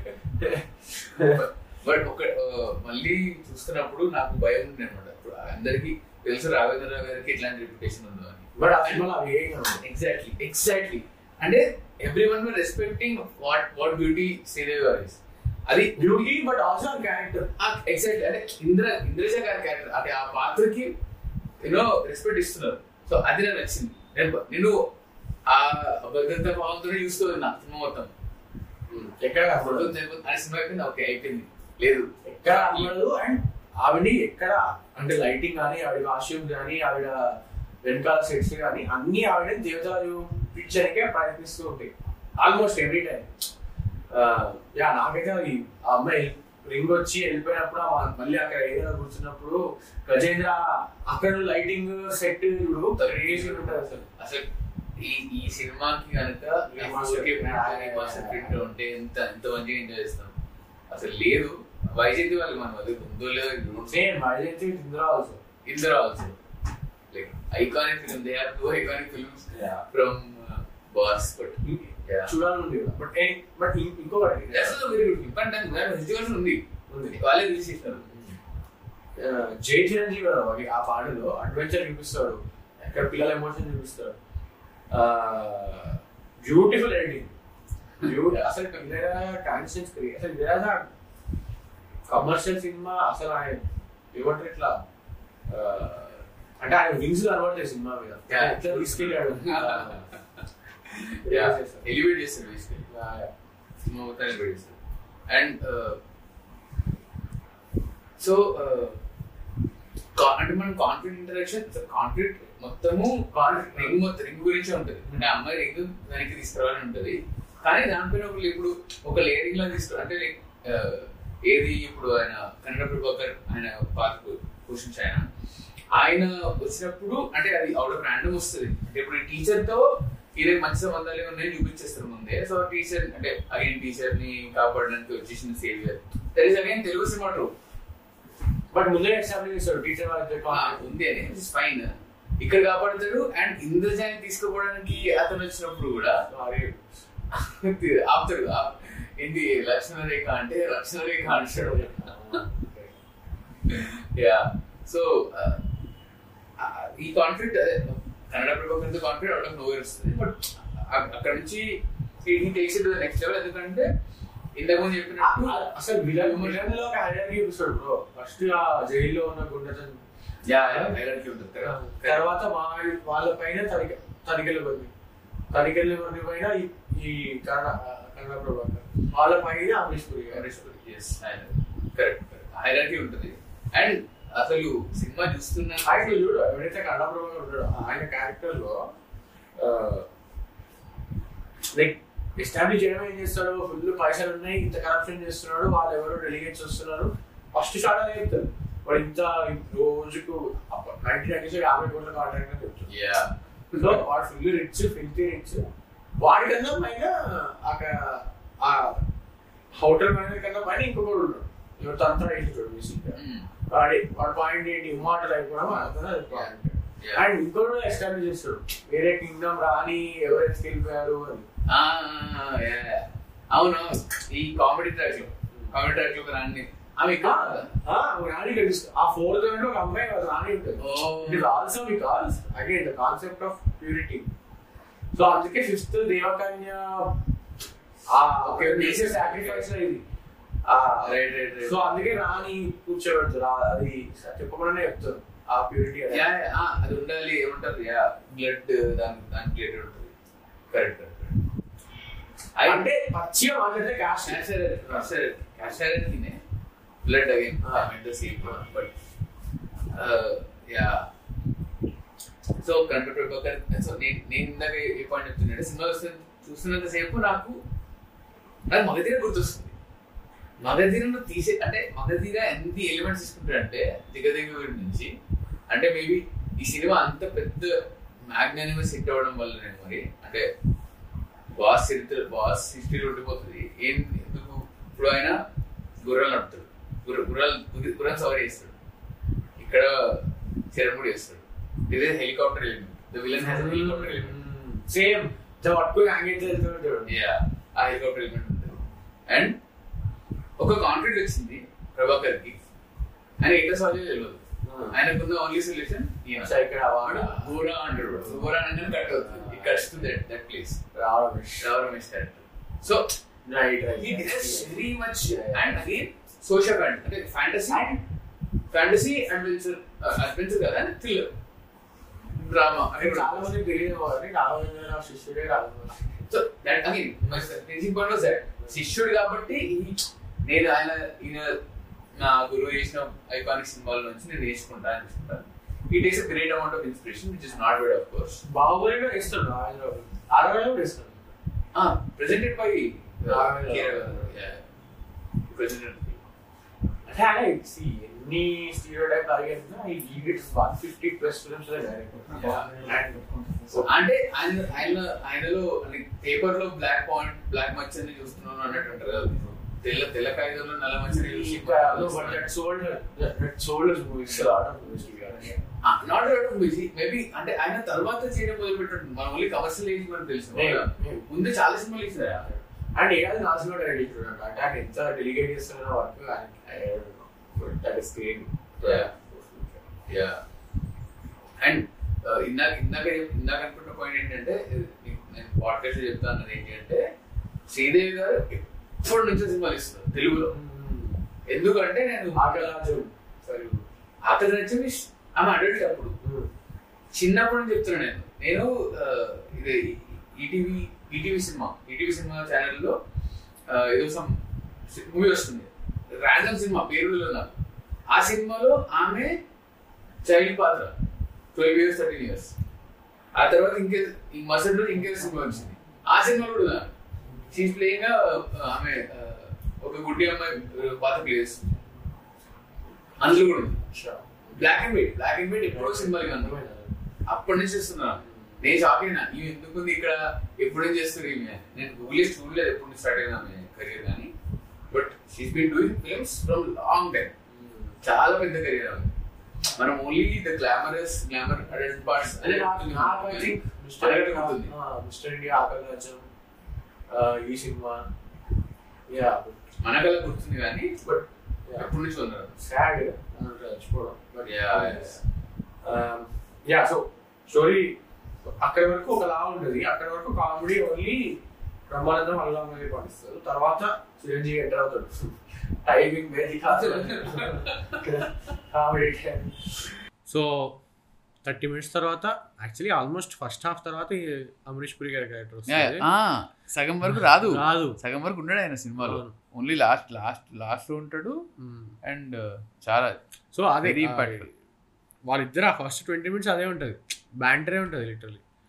బట్ ఒక ఆ, మళ్ళీ చూస్తున్నప్పుడు నాకు భయం ఉంది అనమాట అందరికి తెలుసు రాఘవేంద్రరావు గారికి ఇట్లాంటి రిప్యుటేషన్ ఉందో అని
బట్ ఆ సినిమాలో అవి ఏం కాదు
ఎగ్జాక్ట్లీ ఎగ్జాక్ట్లీ అంటే everyone respecting what what beauty Sridevi garu is. అది
beauty but also character
exactly అంటే ఇంద్ర ఇంద్రజ గారి క్యారెక్టర్ అంటే ఆ పాత్రకి యూనో రెస్పెక్ట్ ఇస్తున్నారు సో అది నాకు నచ్చింది నేను నేను ఆ భద్రత భావంతోనే చూస్తూ ఉన్నా సినిమా మొత్తం
ఎక్కడ
ఫోటో
కనపడదు.
ఆ సినిమా అయిపోయింది ఓకే అయిపోయింది లేదు
ఎక్కడ కనపడదు అండ్ ఆవిడని ఎక్కడ అంటే లైటింగ్ కానీ ఆవిడ కాస్ట్యూమ్ కానీ ఆవిడ వెనకాల సెట్స్ కానీ అన్ని ఆవిడ దేవతలు పిక్చర్కే ప్రయత్నిస్తూ ఉంటాయి ఆల్మోస్ట్ ఎవ్రీ టైం యా నాకైతే అది ఆ అమ్మాయి రింగ్ వచ్చి వెళ్ళిపోయినప్పుడు ఆ మళ్ళీ అక్కడ ఏదైనా కూర్చున్నప్పుడు గజేంద్ర అక్కడ లైటింగ్ సెట్ చూడు క్రేజీ ఉంటుంది అసలు
అసలు ఈ ఈ సినిమాకి కనుక
Remaster.
ప్రింట్ ఉంటే ఎంత ఎంత మంచిగా ఎంజాయ్ చేస్తాం అసలు లేదు వైజయంతి వాళ్ళు మనం అది ఉందో లేదో
same Vyjayanthi Indira also
Inder also like iconic film they are two iconic films
Yeah.
From boss but
చూడాలని బట్ బట్ ఇంకొకటి
వెరీ గుడ్ ఫిల్మ్ కానీ దానికి వేరే హిస్టరీ ఉంది
ఉంది.
వాళ్ళే రిలీజ్ చేసినారు
జై చిరంజీవి గారు అది ఆ పాటలో అడ్వెంచర్ చూపిస్తాడు ఎక్కడ పిల్లల ఎమోషన్ చూపిస్తాడు బ్యూటిఫుల్ ఎడిటింగ్ అసలు కాన్షియన్స్ అసలు ఇదేదా కమర్షియల్ సినిమా అసలు ఆయన ఏమంటారు ఇట్లా ఆ, అంటే ఆయన వింగ్స్ కనబడతాయి సినిమా మీద
Yeah.
ఎట్లా తీసుకెళ్ళాడు
ఎలివేట్ చేస్తారు బేసికలీ
Yeah, yeah.
సినిమా మొత్తాన్ని ఎలివేట్ చేస్తారు అండ్ సో అంటే మనం కాన్ఫిడెంట్ ఇంటరాక్షన్ కాన్ఫిడెంట్ మొత్తము రింగ్ మొత్తం రింగ్ గురించే ఉంటది అంటే అమ్మాయి రింగ్ వెనక్కి తీసుకురావాలని ఉంటది కానీ దానిపైన ఒకళ్ళు ఇప్పుడు ఒక లేయరింగ్ లా తీసుకురా అంటే like, ఆ, ఏది ఇప్పుడు ఆయన కన్నడ ప్రభాకర్ ఆయన పాత్ర పోషించి ఆయన ఆయన వచ్చినప్పుడు అంటే అది అవుట్ ఆఫ్ ర్యాండమ్ వస్తుంది అంటే ఇప్పుడు టీచర్ తో ఇదే మంచి సంబంధాలు ఉన్నాయని చూపించేస్తారు ముందే సో టీచర్ అంటే అగైన్ టీచర్ ని కాపాడడానికి వచ్చేసిన saviour there is again Telugu cinema true
but ముందే ఎస్టాబ్లిష్ చేస్తాడు టీచర్ వాళ్ళ
ఆ, ఉంది అని ఫైన్ ఇక్కడ కాపాడుతాడు అండ్ ఇంద్రజాని తీసుకుపోవడానికి అతను వచ్చినప్పుడు కూడా ఆపుతాడు ఆ- ఏంటి లక్షణ రేఖ అంటే లక్షణ రేఖ అంటాడు యా సో ఈ కాన్ఫ్లిక్ట్ అదే Kannada Prabhakar conflict out of nowhere వస్తుంది బట్ అక్కడ నుంచి he takes it next level ఎందుకంటే ఇంతకు ముందు చెప్పినట్టు
అసలు విలన్ విలన్ లో హైరార్కీ చూస్తాడు బ్రో ఫస్ట్ ఆ జైల్లో ఉన్న గుండెతను
యా హైరార్కీ ఉంటుంది కదా
తర్వాత మా వాళ్ళ పైన తనిఖ తనిఖీలు కొన్ని తనిఖీలు కొన్ని పైన ఈ- ఈ కన్నడ కన్నడ ప్రభాకర్ వాళ్ళ పైన అమరీష్ పురి గారు.
కరెక్ట్ హైరార్కీ ఉంటుంది అండ్ అసలు సినిమా చూస్తున్నా
ఆయన చూడు ఎవరైతే కన్నడ ప్రభాకర్ ఉంటాడో ఆయన క్యారెక్టర్ లో లైక్ ఎస్టాబ్లిష్ చేయడం ఏం చేస్తాడు ఫుల్ పైసలు ఉన్నాయి ఇంత కరప్షన్ చేస్తున్నాడు వాళ్ళు ఎవరో డెలిగేట్స్ వస్తున్నారు ఫస్ట్ షాట్ అదే చెప్తారు వాడు ఇంత రోజుకు నైన్టీన్ నైన్టీ యాభై కోట్ల కాంట్రాక్ట్ అని చెప్తాడు
యా
సో వాడు ఫుల్ రిచ్ ఫిల్తీ రిచ్ వాడికన్నా పైన అక్కడ ఆ హోటల్ మేనేజర్ కన్నా పైన ఇంకొకడు ఉన్నాడు ఎవరితో అంతా వేసాడు బేసిక్ వాడి వాడి పాయింట్ ఏంటి ఇమ్మార్టల్ అయిపోవడం అతను పాయింట్
Yeah.
అండ్ ఇంకోటి ఎస్టాబ్లిష్ చేస్తాడు వేరే కింగ్డమ్ రాని ఎవరైతే వెళ్ళిపోయారు అని
అవును ఈ కామెడీ ట్రాక్ లో కామెడీ ట్రాక్ లో రాని ఆమె ఇక్కడ
ఆ, ఒక రాణి కనిపిస్తుంది ఆ ఫోర్త్ దాంట్లో ఒక అమ్మాయి ఒక రాణి ఉంటుంది
Oh.
It is also because again the concept of purity so అందుకే ఫిఫ్త్ దేవకన్య ఆ
Okay, okay.
నేచర్ సాక్రిఫైస్ ఇది
రైట్ రైట్
సో అందుకే రాణి కూర్చోబెడతారు ఆ- అది చెప్పకుండానే చెప్తారు ఆ ప్యూరిటీ
యా యా, అది ఉండాలి ఏమంటారు యా బ్లడ్ దాని దాని రిలేటెడ్ ఉంటుంది కరెక్ట్ కరెక్ట్
అంటే పచ్చిగా మాట్లాడితే కాస్ట్
క్యాన్సర్ క్యాన్సర్ క్యాన్సర్ తినే blood again
Ah.
The same but yeah so current Prabhakar so నేను నేను ఇందాక ఏ పాయింట్ చెప్తున్నాడు సినిమా వస్తే చూస్తున్నంత సేపు నాకు నాకు మగధీర గుర్తొస్తుంది మగధీరను తీసే అంటే మగధీర ఎంత ఎలిమెంట్స్ తీసుకుంటాడంటే దిగదిగ నుంచి అంటే మేబీ ఈ సినిమా అంత పెద్ద మ్యాగ్నానిమస్ హిట్ అవ్వడం వల్లనే మరి అంటే బాస్ చరిత్ర బాస్ హిస్టరీ ఉండిపోతుంది ఏం ఎందుకు ఇప్పుడు ఆయన గుర్రాలు నడుపుతాడు గుర్ర గుర్రాలు గుర్ర- గుర్రం సవారీ చేస్తాడు ఇక్కడ శరణ్ చేస్తాడు ఇదే helicopter element the villain has helicopter element
same పట్టుకుని హ్యాంగ్ వెళ్తుంటాడు
యా ఆ హెలికాప్టర్ ఎలిమెంట్ ఉంటుంది అండ్ ఒక కాన్ఫిడెంట్ వచ్చింది ప్రభాకర్ కి ఆయన ఎక్కడ సాల్వ్ తెలియదు ఆయనకున్న ఓన్లీ సొల్యూషన్
సో ఇక్కడ వాడు
గోరా అంటాడు గోరా అనగానే కట్ అవుతుంది ఈ cuts to that that place
రావడం
Rao Ramesh character so
right
it is very much and again social content అంటే ఫ్యాంటసీ ఫ్యాంటసీ అడ్వెంచర్ అడ్వెంచర్ కదా థ్రిల్లర్ డ్రామా
అంటే చాలా మంది తెలియదు కానీ రాఘవేంద్ర శిష్యుడే Raghavendra
so that again my thinking point was that శిష్యుడు కాబట్టి ఈ- నేను ఆయన ఈయన నా గురువు చేసిన ఐకానిక్ సినిమాల నుంచి నేను నేర్చుకుంటా అనుకుంటాను it is a great amount of inspiration which is not wed of course
బాహుబలిలో వేస్తాడు రాఘవేంద్ర అరవైలో కూడా వేస్తాడు
ప్రెసెంటెడ్ బై
Raghvendra.
ప్రెసెంటెడ్
అంటే ఆయన see, ఎన్ని స్టీరియో టైప్ అడిగినా ఈ lead one fifty plus films
అంటే ఆయన ఆయన ఆయనలో పేపర్ లో బ్లాక్ పాయింట్ బ్లాక్ మచ్చ అని చూస్తున్నాను అన్నట్టు అంటారు కదా తెల్ల తెల్ల కాగితంలో నల్ల మచ్చని చూసి నాట్ అవుట్ బిజీ మేబీ అంటే ఆయన తర్వాత చేయడం మొదలు పెట్టాడు మన ఓన్లీ కమర్షియల్ ఏజ్ మనకు తెలుసు
Yeah, yeah.
ముందు చాలా సినిమాలు ఇచ్చారు
అండ్ ఏడాది నాసి కూడా రెడీ చూడండి అంటే ఆయన ఎంత డెలిగేట్ చేస్తున్న work that is great
Yeah. Yeah and ఇందాక ఇందాక చెప్- ఇందాక అనుకున్న పాయింట్ ఏంటంటే ఇది నేను పాడ్కాస్ట్ చెప్తా అన్నది ఏంటి అంటే శ్రీదేవి గారు ఎప్పటి నుంచో సినిమాలు ఇస్తున్నారు తెలుగులో ఎందుకంటే నేను
ఆకలాజు సరే
అతను నచ్చింది ఆమె అడల్ట్ అప్పుడు చిన్నప్పుడు నుంచి చెప్తున్నా నేను నేను ఆ, ఇది ETV ETV cinema ETV cinema ఛానల్లో ఏదో సమ్ మూవీ వస్తుంది ర్యాండమ్ సినిమా పేరులో నాకు ఆ సినిమాలో ఆమె చైల్డ్ పాత్ర ట్వెల్వ్ ఇయర్స్ థర్టీన్ ఇయర్స్ ఆ తర్వాత ఇంకే ఈ మసడ్ రోజు ఇంకే సినిమా వచ్చింది ఆ సినిమాలో కూడా షీస్ ప్లేయింగ్ ఆమె ఆ, ఒక గుడ్డి అమ్మాయి పాత్ర ప్లే చేస్తుంది అందులో కూడా ఉంది black and white black and white ఎప్పుడో సినిమాలు కన్నా అప్పటి నుంచి చేస్తున్నా నేను షాక్ అయినా ఇవి ఎందుకు ఉంది ఇక్కడ ఎప్పుడు నుంచి చేస్తారు ఈమె నేను గూగుల్ చూడలేదు ఎప్పుడు నుంచి స్టార్ట్ అయినా ఆమె కెరీర్ కానీ but she's been doing films from long time చాలా పెద్ద కెరీర్ ఆమె మనం only the glamorous glamour adult parts
అదే నాకు నాకు ఐ థింక్ మిస్టర్
మనకే
ఇండియా
గుర్తుంది.
మిస్టర్ ఇండియా ఆకలాజం ఈ సినిమా యా
మనకల్లా గుర్తుంది కానీ
బట్
ఎప్పటి నుంచి ఉన్నారు
సాడ్ చచ్చిపోవడం but
Yeah, yes.
Yeah so story అక్కడి వరకు ఒకలా ఉంటుంది అక్కడి వరకు కామెడీ ఓన్లీ బ్రహ్మానందం అల్లామని పాటిస్తారు తర్వాత చిరంజీవి ఎంటర్ అవుతాడు టైమింగ్ వేది కాదు కామెడీ సో థర్టీ మినిట్స్ తర్వాత యాక్చువల్లీ ఆల్మోస్ట్ ఫస్ట్ హాఫ్ తర్వాత ఈ అమరీష్ పురి గారి క్యారెక్టర్ వస్తుంది
సగం వరకు రాదు
రాదు
సగం వరకు ఉన్నాడు ఆయన సినిమాలో
అవును.
ఓన్లీ లాస్ట్ లాస్ట్ లాస్ట్ లో ఉంటాడు అండ్ చాలా
సో అదే
Very
ఆ,
impactful.
వాళ్ళిద్దరు ఆ ఫస్ట్ ట్వంటీ మినిట్స్ అదే ఉంటుంది బ్యాంటరే ఉంటుంది లిటరలీ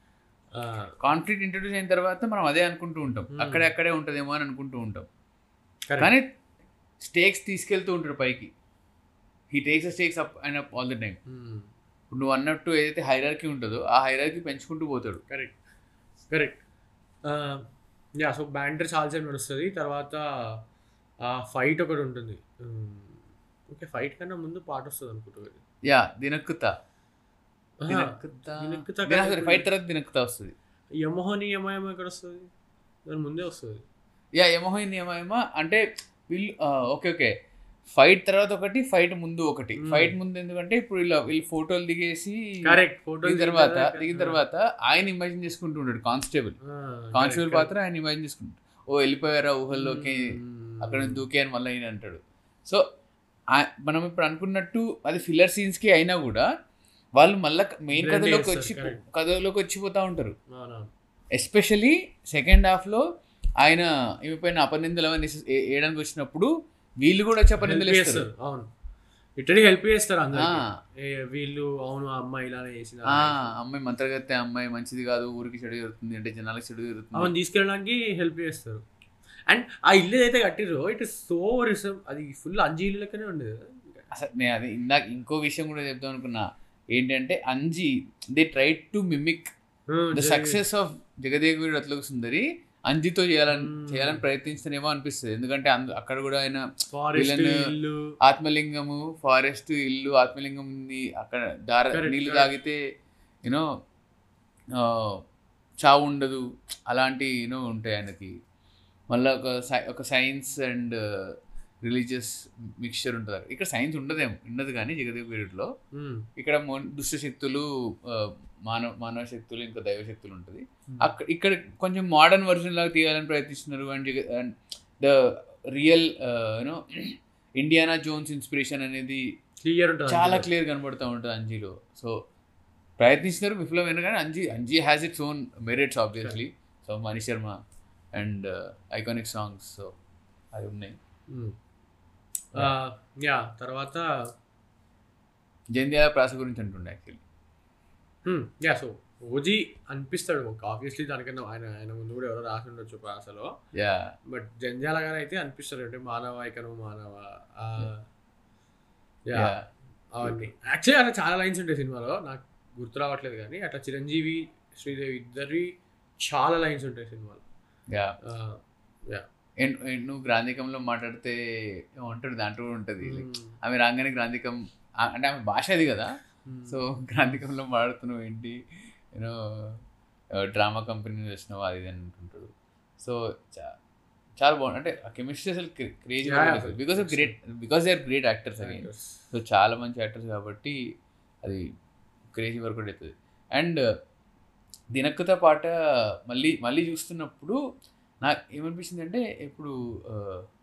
కాన్ఫ్లిక్ట్ ఇంట్రడ్యూస్ అయిన తర్వాత మనం అదే అనుకుంటూ ఉంటాం
Hmm.
అక్కడే అక్కడే ఉంటుందేమో అని అనుకుంటూ ఉంటాం
Correct.
కానీ స్టేక్స్ తీసుకెళ్తూ ఉంటాడు పైకి he takes stakes up and up all the time ఇప్పుడు నువ్వు అన్నట్టు ఏదైతే హైరార్కీ ఉంటుందో ఆ హైరార్కీ పెంచుకుంటూ పోతాడు
కరెక్ట్ కరెక్ట్ యా సో బ్యాండర్ చాలాసేపు నడుస్తుంది తర్వాత ఫైట్ ఒకటి ఉంటుంది ఓకే ఫైట్ కన్నా ముందు పాట వస్తుంది అనుకుంటుంది
యా దినక్కుతా దినక్కుతా
దినక్కుతా
ఫైట్ తర్వాత దినక్కుతా వస్తుంది
యమోహని యమయమ ఎక్కడ వస్తుంది దాని ముందే వస్తుంది
యా యమహో నియమయమ అంటే వీళ్ళు ఓకే ఓకే ఫైట్ తర్వాత ఒకటి ఫైట్ ముందు ఒకటి
Hmm.
ఫైట్ ముందు ఎందుకంటే ఇప్పుడు ఇలా వీళ్ళు ఫోటోలు దిగేసి
కరెక్ట్ ఫోటో
దిగిన తర్వాత దిగిన తర్వాత ఆయన ఇమాజిన్ చేసుకుంటూ ఉంటాడు కానిస్టేబుల్ కానిస్టేబుల్ పాత్ర ఆయన ఇమాజిన్ చేసుకుంటాడు ఓ వెళ్ళిపోయారా ఊహల్లోకి అక్కడ నుంచి దూకే అని మళ్ళీ ఆయన అంటాడు సో మనం ఇప్పుడు అనుకున్నట్టు అది ఫిల్లర్ సీన్స్ కి అయినా కూడా వాళ్ళు మళ్ళీ మెయిన్
Blend
కథలోకి
చేస్తారు,
వచ్చి
correct.
కథలోకి వచ్చిపోతా ఉంటారు ఎస్పెషలీ సెకండ్ హాఫ్ లో ఆయన ఈమె పైన అపనిందలు అవన్నీ వేసే- ఏ- వేయడానికి వచ్చినప్పుడు వీళ్ళు కూడా వచ్చి అపనిందలు వేస్తారు
అవును ఇట్టడి హెల్ప్ చేస్తారు అందరూ
ఆ.
వీళ్ళు అవును ఆ అమ్మాయి ఇలానే చేసిన
ఆ, అమ్మాయి మంత్రగత్తె అమ్మాయి మంచిది కాదు ఊరికి చెడు జరుగుతుంది అంటే జనాలకు చెడు జరుగుతుంది
ఆమెను తీసుకెళ్ళడానికి హెల్ప్ చేస్తారు అండ్ ఆ ఇల్లు ఏదైతే కట్టిరో ఇట్ ఇస్ సో రిసం అది ఫుల్ అంజీ ఇల్లు లెక్కనే ఉండేది
అసలు నేను అది ఇందాక ఇంకో విషయం కూడా చెప్దాం అనుకున్నా ఏంటంటే Anji they try to mimic the success of జగదేవి రత్లకు సుందరి అంజితో చేయాలని
Hmm.
చేయాలని ప్రయత్నిస్తేనేమో అనిపిస్తుంది ఎందుకంటే అందు అక్కడ కూడా ఆయన
ఫారెస్ట్
villain-
ఇల్లు
ఆత్మలింగము ఫారెస్ట్ ఇల్లు ఆత్మలింగం ఉంది అక్కడ దార
Correct,
నీళ్ళు
correct.
తాగితే యూనో చావు ఉండదు అలాంటి యూనో ఉంటాయి ఆయనకి మళ్ళీ ఒక సై- ఒక సైన్స్ అండ్ రిలీజియస్ మిక్స్చర్ ఉంటుంది ఇక్కడ సైన్స్ ఉండదేమో ఉండదు కానీ జగదేవ్ పీరియడ్లో
Hmm.
ఇక్కడ మో- దుష్ట శక్తులు ఆ, మానవ మానవ శక్తులు ఇంకా దైవ శక్తులు ఉంటుంది
Hmm.
అక్కడ ఇక్కడ కొంచెం మోడర్న్ వర్జన్ లాగా తీయాలని ప్రయత్నిస్తున్నారు and and the real you know Indiana Jones inspiration అనేది
క్లియర్ ఉంటుంది
చాలా
అందులో.
క్లియర్ కనబడుతూ ఉంటుంది అంజీలో సో ప్రయత్నిస్తున్నారు విఫలమైన కానీ Anji Anji has its own merits obviously so Mani Sharma and iconic songs so అవి ఉన్నాయి
Hmm. ఆ, యా తర్వాత
జంధ్యాల ప్రాస గురించి అంటుండే యాక్చువల్లీ
యా సో ఓజీ అనిపిస్తాడు ఆబ్వియస్లీ దానికన్నా ఆయన ఆయన ముందు కూడా ఎవరో రాసి ఉండొచ్చు ప్రాసలో
యా
బట్ జంజాల గారు అయితే అనిపిస్తారు అంటే మానవ ఇకను మానవ ఆ, యా
యా
అవన్నీ యాక్చువల్లీ అలా చాలా లైన్స్ ఉంటాయి సినిమాలో నాకు గుర్తు రావట్లేదు కానీ అట్లా చిరంజీవి శ్రీదేవి ఇద్దరి చాలా లైన్స్ ఉంటాయి సినిమాలో
యా
ఆ, యా
అండ్ అండ్ నువ్వు గ్రాంధికంలో మాట్లాడితే ఏమంటాడు దాంట్లో కూడా ఉంటుంది Like,
మ్మ్.
ఆమె రాగానే గ్రాంధికం ఆ- అంటే ఆమె భాష అది కదా
మ్మ్.
సో గ్రాంధికంలో మాట్లాడుతున్నావు ఏంటి యూనో డ్రామా కంపెనీ వచ్చినావు అది ఇది అని అంటుంటాడు సో చా- చాలా బాగుంది అంటే ఆ కెమిస్ట్రీ అసలు crazy
Yeah, yeah.
Because of great because they are great actors again so చాలా మంచి యాక్టర్స్ కాబట్టి అది క్రేజీ వర్క్ అవుతుంది అండ్ దినక్కుత పాట మళ్ళీ మళ్ళీ చూస్తున్నప్పుడు నాకు ఏమనిపించింది అంటే ఇప్పుడు ఆ,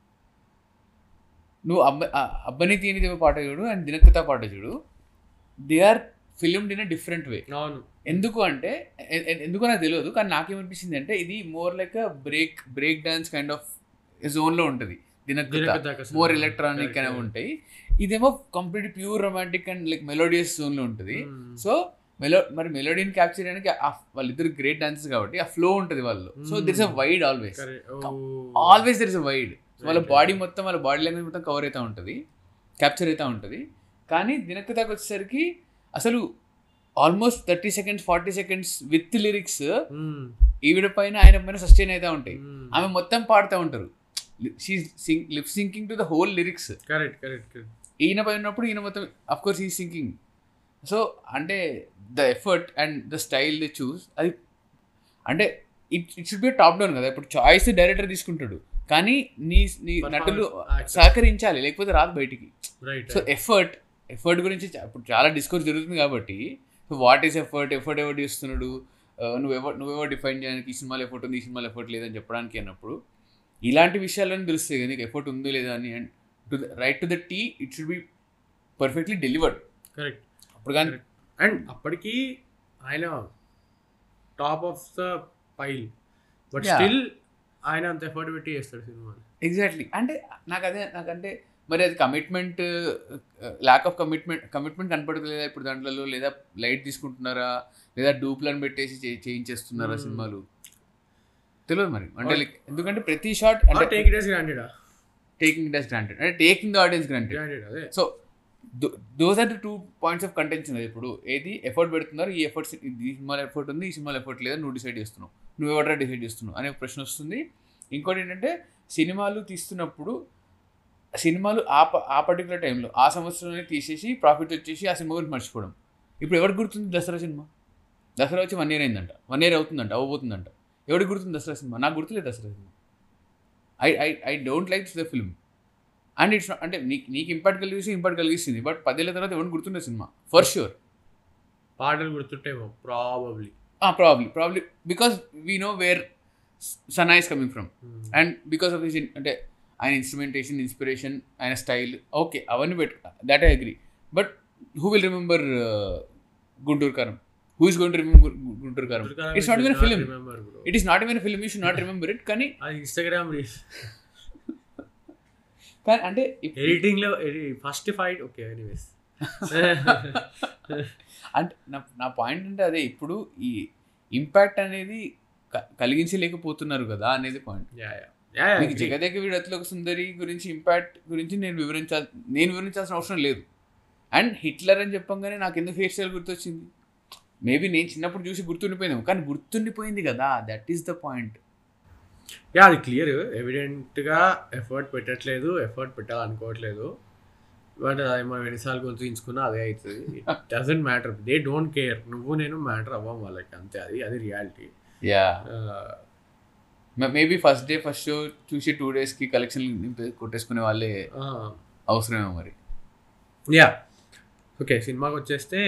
నువ్వు అబ్బ ఆ అబ్బని తీని దేవ పాట చూడు అండ్ దినక్కుత పాట చూడు they are filmed in a different way
అవును
ఎందుకు అంటే ఎ- ఎ- ఎందుకో నాకు తెలియదు కానీ నాకేమనిపించింది అంటే ఇది more like break break dance kind of జోన్లో ఉంటుంది దినక్కుత
దినకథ అసలు.
మోర్ ఎలక్ట్రానిక్
Correct,
అనేవి
correct.
ఉంటాయి ఇదేమో complete pure romantic and like melodious జోన్లో ఉంటుంది
మ్మ్.
సో మెలో మరి మెలోడీని క్యాప్చర్ చేయడానికి ఆ- వాళ్ళిద్దరు గ్రేట్ డాన్సెస్ కాబట్టి ఆ ఫ్లో ఉంటుంది వాళ్ళు so
Hmm.
There is a wide always
Correct. Oh.
Always there is a wide వాళ్ళ
Right,
బాడీ
right.
మొత్తం వాళ్ళ బాడీ లాంగ్వేజ్ మొత్తం కవర్ అవుతూ ఉంటుంది క్యాప్చర్ అవుతూ ఉంటుంది కానీ దినకథకు వచ్చేసరికి అసలు almost thirty seconds forty seconds with lyrics
మ్మ్.
ఈవిడ పైన ఆయన పైన సస్టైన్ అవుతూ ఉంటాయి
మ్మ్.
ఆమె మొత్తం పాడుతూ ఉంటారు she sing lip syncing to the whole lyrics
correct correct correct
ఈయన పైన ఉన్నప్పుడు ఈయన మొత్తం అఫ్ కోర్స్ ఈ సింకింగ్ సో అంటే the effort and the style they choose అది అంటే it it should be top down కదా ఇప్పుడు చాయిస్ డైరెక్టర్ తీసుకుంటాడు కానీ నీ నీ
Performance
నటులు
actor.
సహకరించాలి లేకపోతే రాదు బయటికి
రైట్
సో ఎఫర్ట్ ఎఫర్ట్ గురించి చా- ఇప్పుడు చాలా డిస్కోర్స్ జరుగుతుంది కాబట్టి so what is effort effort ఎవరు చేస్తున్నాడు నువ్వెవరు నువ్వెవరు డిఫైన్ చేయడానికి ఈ సినిమాలో ఎఫర్ట్ ఉంది ఈ సినిమాలో ఎఫర్ట్ లేదని చెప్పడానికి అన్నప్పుడు ఇలాంటి విషయాలను తెలుస్తాయి కదా నీకు ఎఫర్ట్ ఉందో లేదా అని and to write to the T it should be perfectly delivered
correct
అప్పుడు కానీ
అండ్ అప్పటికి ఆయన top of the pile but
Yeah.
Still ఆయన అంత ఎఫర్ట్ పెట్టి చేస్తాడు సినిమా
ఎగ్జాక్ట్లీ అంటే నాకు అదే నాకంటే మరి అది commitment lack of commitment commitment కనపడలేదా ఇప్పుడు దాంట్లో లేదా లైట్ తీసుకుంటున్నారా లేదా డూప్లను పెట్టేసి చే- చేయించేస్తున్నారా
Hmm.
సినిమాలు తెలియదు మరి అంటే like ఎందుకంటే ప్రతి షాట్ అంటే
take it as granted
taking it as granted అంటే taking the audience granted
granted అదే
so those are the two points of contents ఉన్నది ఇప్పుడు ఏది ఎఫర్ట్ పెడుతున్నారు ఈ ఎఫర్ట్స్ ఈ సినిమాలో ఎఫర్ట్ ఉంది ఈ సినిమాలో ఎఫర్ట్ లేదా నువ్వు డిసైడ్ చేస్తున్నావు నువ్వు ఎవరైనా డిసైడ్ చేస్తున్నావు అనే ప్రశ్న వస్తుంది ఇంకోటి ఏంటంటే సినిమాలు తీస్తున్నప్పుడు సినిమాలు ఆ ప- ఆ పర్టికులర్ టైంలో ఆ సంవత్సరంలోనే తీసేసి ప్రాఫిట్ వచ్చేసి ఆ సినిమా గురించి మర్చిపోవడం ఇప్పుడు ఎవరికి గుర్తుంది దసరా సినిమా దసరా వచ్చి వన్ ఇయర్ అయిందంట వన్ ఇయర్ అవుతుందంట అవ్వబోతుందంట ఎవరికి గుర్తుంది దసరా సినిమా నాకు గుర్తులేదు Dasara cinema I I I don't like the film and it's అంటే నీకు నీకు ఇంపాక్ట్ కలిగిస్తే ఇంపాక్ట్ కలిగిస్తుంది బట్ పదేళ్ళ తర్వాత ఎవరికి గుర్తుండే సినిమా ఫర్ షూర్
పాటలు గుర్తుంటేమో probably
probably probably because we know where సనా is coming from and because of his అంటే ఆయన ఇన్స్ట్రుమెంటేషన్ ఇన్స్పిరేషన్ ఆయన స్టైల్ ఓకే అవన్నీ పెట్టు that I agree but who will remember Guntur Kaaram who is going to remember Guntur Kaaram it's not even film it is not even film you should not remember it కానీ
అది Instagram reels
కానీ అంటే ఇప్-
editing లో first fight okay anyways
అంటే నా నా point అంటే అదే ఇప్పుడు ఈ ఇంపాక్ట్ అనేది క- కలిగించలేకపోతున్నారు కదా అనేది పాయింట్
యా యా
మీకు జగదేక వీడత్లోక సుందరి గురించి ఇంపాక్ట్ గురించి నేను వివరించాల్ నేను వివరించాల్సిన అవసరం లేదు అండ్ హిట్లర్ అని చెప్పంగానే నాకు ఎందుకు హెయిర్ స్టైల్ గుర్తొచ్చింది మేబీ నేను చిన్నప్పుడు చూసి గుర్తుండిపోయింది కానీ గుర్తుండిపోయింది కదా that is the point
yeah అది క్లియర్ ఎవిడెంట్గా ఎఫర్ట్ పెట్టట్లేదు ఎఫర్ట్ పెట్టాలనుకోవట్లేదు బట్ అది మనం ఎన్నిసార్లు గుర్తుంచుకున్నా అదే అవుతుంది doesn't matter they don't care నువ్వు నేను మ్యాటర్ అవ్వం వాళ్ళకి అంతే అది అది reality
yeah maybe first day first show చూసి టూ డేస్కి కలెక్షన్ కొట్టేసుకునే వాళ్ళే అవసరమేమో మరి
యా ఓకే సినిమాకి వచ్చేస్తే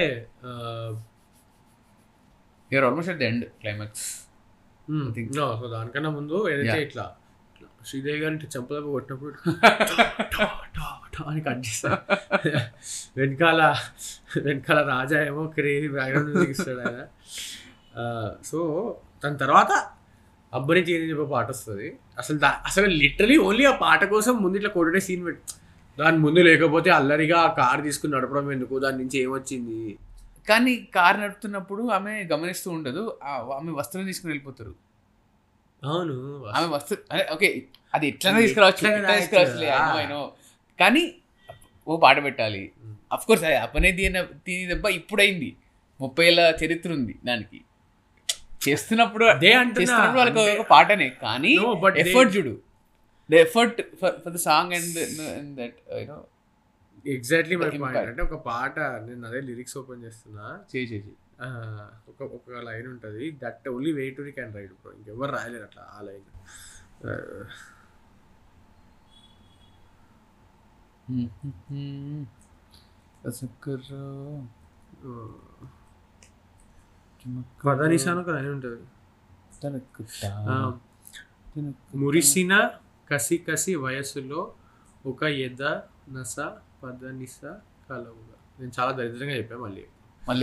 you're almost at the end climax I think-
so దానికన్నా ముందు ఏదైతే
Yeah.
ఇట్లా ఇట్లా శ్రీదేవి గారిని చెంపదెబ్బ కొట్టినప్పుడు టా, టా, టా అని కట్ చేస్తా వెనకాల వెనకాల రాజా ఏమో క్రేజీ బ్యాక్గ్రౌండ్ మ్యూజిక్ ఇస్తాడు ఆయన సో దాని తర్వాత అబ్బని చేంజ్ చెప్పే పాట వస్తుంది అసలు దా అసలు లిటరలీ ఓన్లీ ఆ పాట కోసం ముందు ఇట్లా కొట్టే సీన్ పెట్టి దాని ముందు లేకపోతే అల్లరిగా ఆ కార్ తీసుకుని నడపడం ఎందుకు దాని నుంచి ఏమొచ్చింది
కానీ కార్ నడుపుతున్నప్పుడు ఆమె గమనిస్తూ ఉండదు ఆ- ఆమె వస్త్రం తీసుకుని వెళ్ళిపోతారు
అవును
ఆమె వస్తు అదే ఓకే అది ఎట్లైనా తీసుకురావచ్చు
ఎట్లైనా
ఎట్లా తీసుకురావచ్చు
రాయొచ్చు.
అయినో కానీ ఓ పాట పెట్టాలి
Mm.
అఫ్ కోర్స్ అది అప్పనే దీని దీని దెబ్బ ఇప్పుడైంది ముప్పై ఏళ్ళ చరిత్ర ఉంది దానికి చేస్తున్నప్పుడు
అదే అంటున్నా.
చేస్తున్నప్పుడు వాళ్ళకి
అంటే-
ఒక పాటనే కానీ
No, but they-
ఎఫర్ట్ చూడు the effort for the song and and that you know
exactly my
The
point
impact.
అంటే ఒక పాట నేను అదే లిరిక్స్ ఓపెన్ చేస్తున్నా
చేయి చేసి
ఆ, ఒక ఒక లైన్ ఉంటుంది that only Veturi can write bro ఇంకెవరు రాయలేరు అట్లా ఆ లైన్ కథనిసాను ఒక లైన్ ఉంటుంది ఆ, మురిసిన కసి కసి వయస్సులో ఒక ఎద నస పదనిస కలవుగా నేను చాలా దరిద్రంగా చెప్పాను మళ్ళీ
మళ్ళీ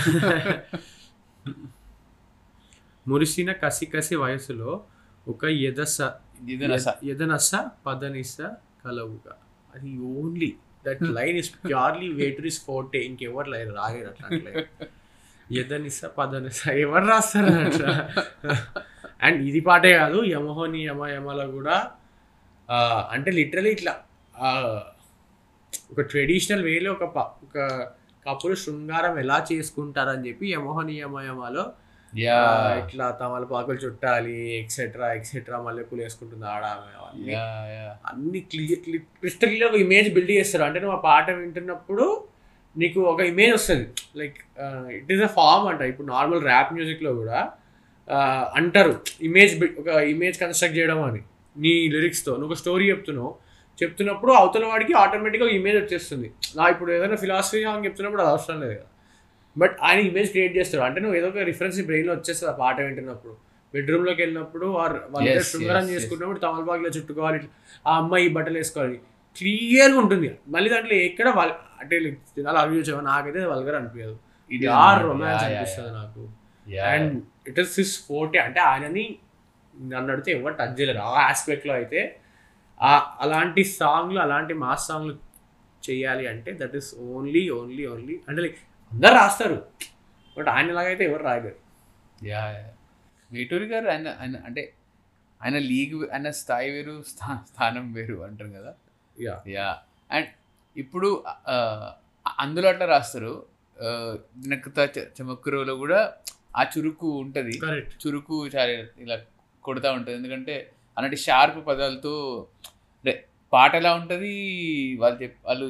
మురిసిన కసి కసి వయసులో ఒక ఎదస
ఇదనస.
ఎదనస పదనిస కలవుగా అది only that line is purely Veturi is forte ఇంకెవరు లైన్ రాయరు అట్లా అట్లా ఎదనిస పదనిస ఎవరు రాస్తారు అట్లా అండ్ ఇది పాటే కాదు యమహోని యమ యమలో కూడా ఆ, అంటే లిటరలీ ఇట్లా ఆ, ఒక ట్రెడిషనల్ వేలో ఒక ప- ఒక కపులు శృంగారం ఎలా చేసుకుంటారని చెప్పి యమోహని యమయమాలో
యా
ఇట్లా తమలపాకులు చుట్టాలి ఎక్సెట్రా ఎక్సెట్రా మల్లెపూలు వేసుకుంటుంది ఆడ ఆమె అవన్నీ.
యా యా
అన్ని క్లియర్ క్రిస్టల్ క్లియర్ ఒక ఇమేజ్ బిల్డ్ చేస్తారు అంటే నువ్వు ఆ పాట వింటున్నప్పుడు నీకు ఒక ఇమేజ్ వస్తుంది like it is a farm అంట ఇప్పుడు నార్మల్ ర్యాప్ మ్యూజిక్లో కూడా ఆ, అంటారు ఇమేజ్ ఒక ఇమేజ్ కన్స్ట్రక్ట్ చేయడం అని నీ లిరిక్స్తో నువ్వు ఒక స్టోరీ చెప్తున్నావు చెప్తున్నప్పుడు అవతల వాడికి ఆటోమేటిక్గా ఇమేజ్ వచ్చేస్తుంది నా ఇప్పుడు ఏదైనా ఫిలాసఫీ సాంగ్ చెప్తున్నప్పుడు అది అవసరం లేదు కదా బట్ ఆయన ఇమేజ్ క్రియేట్ చేస్తాడు అంటే నువ్వు ఏదో ఒక రిఫరెన్స్ బ్రెయిన్లో వచ్చేస్తుంది ఆ పాట వింటున్నప్పుడు బెడ్రూమ్లోకి వెళ్ళినప్పుడు ఆర్ వాళ్ళ
Yes,
శృంగారం
yes, yes.
చేసుకున్నప్పుడు తమలపాకులో చుట్టుకోవాలి ఇట్లా. ఆ అమ్మాయి ఈ బట్టలు వేసుకోవాలి క్లియర్గా ఉంటుంది మళ్ళీ దాంట్లో ఎక్కడ వాళ్ళ అంటే like జనాలు అవి చూసావా నాకైతే వల్గర్ అనిపించదు ఇది ఆర్ రొమాన్స్ అనిపిస్తుంది నాకు and it is his forte అంటే ఆయనని నన్ను అడిగితే ఎవరు టచ్ చేయలేరు ఆ ఆస్పెక్ట్లో అయితే ఆ అలాంటి సాంగ్లు అలాంటి మాస్ సాంగ్లు చేయాలి అంటే that is only only only అంటే లైక్ అందరు రాస్తారు బట్ ఆయన లాగైతే ఎవరు రాయలేరు
యా వేటూరి గారు ఆయన ఆయన అంటే ఆయన లీగ్ ఆయన స్థాయి వేరు స్థా- స్థానం వేరు అంటారు కదా
యా
యా అండ్ ఇప్పుడు ఆ, అందులో అట్లా రాస్తారు ఆ, దినకృత చ- చమక్కురలో కూడా ఆ చురుకు ఉంటుంది
కరెక్ట్
చురుకు చాలా ఇలా కొడతా ఉంటుంది ఎందుకంటే అలాంటి షార్ప్ పదాలతో రే- పాట ఎలా ఉంటుంది వాళ్ళు చెప్ వాళ్ళు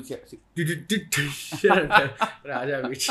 రాజా బీచ్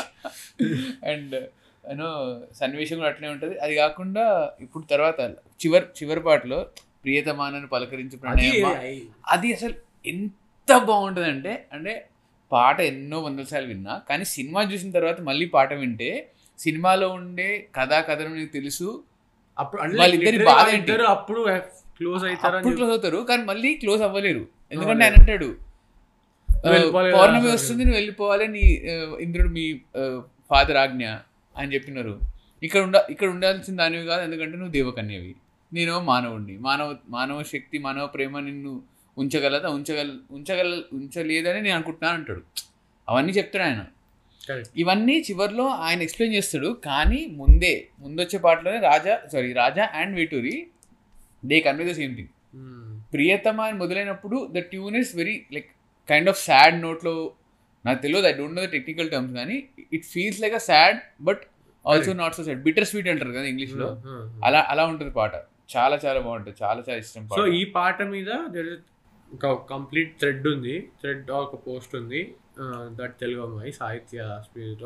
అండ్ యూనో సన్నివేశం కూడా అట్లే ఉంటుంది అది కాకుండా ఇప్పుడు తర్వాత చివరి చివరి పాటలో ప్రియతమానని పలకరించి
అది
ప్రణయమ్మ అది అసలు ఎంత బాగుంటుందంటే అంటే పాట ఎన్నో వందల సార్లు విన్నా కానీ సినిమా చూసిన తర్వాత మళ్ళీ పాట వింటే సినిమాలో ఉండే కథా కథనం నీకు తెలుసు
అప్పుడు అంటే
వాళ్ళిద్దరి
literally
బాధ ఏంటి?
వాళ్ళిద్దరు అప్పుడు క్లోజ్ అవుతారు
అప్పుడు క్లోజ్ అవుతారు కానీ మళ్ళీ క్లోజ్ అవ్వలేరు ఎందుకంటే
అవ్వలేరు.
ఆయన అంటాడు "ఆ,
వెళ్ళిపోవాలి కదా
పౌర్ణమి
అసలు."
వస్తుంది నువ్వు వెళ్ళిపోవాలి నీ ఆ, ఇంద్రుడు మీ ఫాదర్ ఆజ్ఞ అని చెప్పినారు ఇక్కడ ఉండ ఇక్కడ ఉండాల్సిన దానివి కాదు ఎందుకంటే నువ్వు దేవకన్యవి నేను మానవుడిని మానవ మానవ శక్తి మానవ ప్రేమ నిన్ను ఉంచగలదా ఉంచగల ఉంచగల ఉంచలేదని నేను అనుకుంటున్నాను అంటాడు అవన్నీ చెప్తాడు ఆయన
Correct.
ఇవన్నీ చివర్లో ఆయన ఎక్స్ప్లెయిన్ చేస్తాడు కానీ ముందే ముందొచ్చే పాటలోనే Raja sorry Raja and Veturi they convey the same thing
Hmm.
ప్రియతమ అని మొదలైనప్పుడు the tune is very like kind of sad నోట్లో నాకు తెలియదు I don't know the technical terms కానీ it feels like a sad but also not so sad bittersweet అంటారు కదా ఇంగ్లీష్లో
Hmm, hmm, hmm.
అలా అలా ఉంటుంది పాట చాలా చాలా బాగుంటుంది చాలా చాలా ఇష్టం
సో
పాట
ఈ పాట మీద there is ఒక కంప్లీట్ థ్రెడ్ ఉంది థ్రెడ్ ఒక పోస్ట్ ఉంది దట్ తెలుగు అమ్మాయి సాహిత్య స్పీడ్లో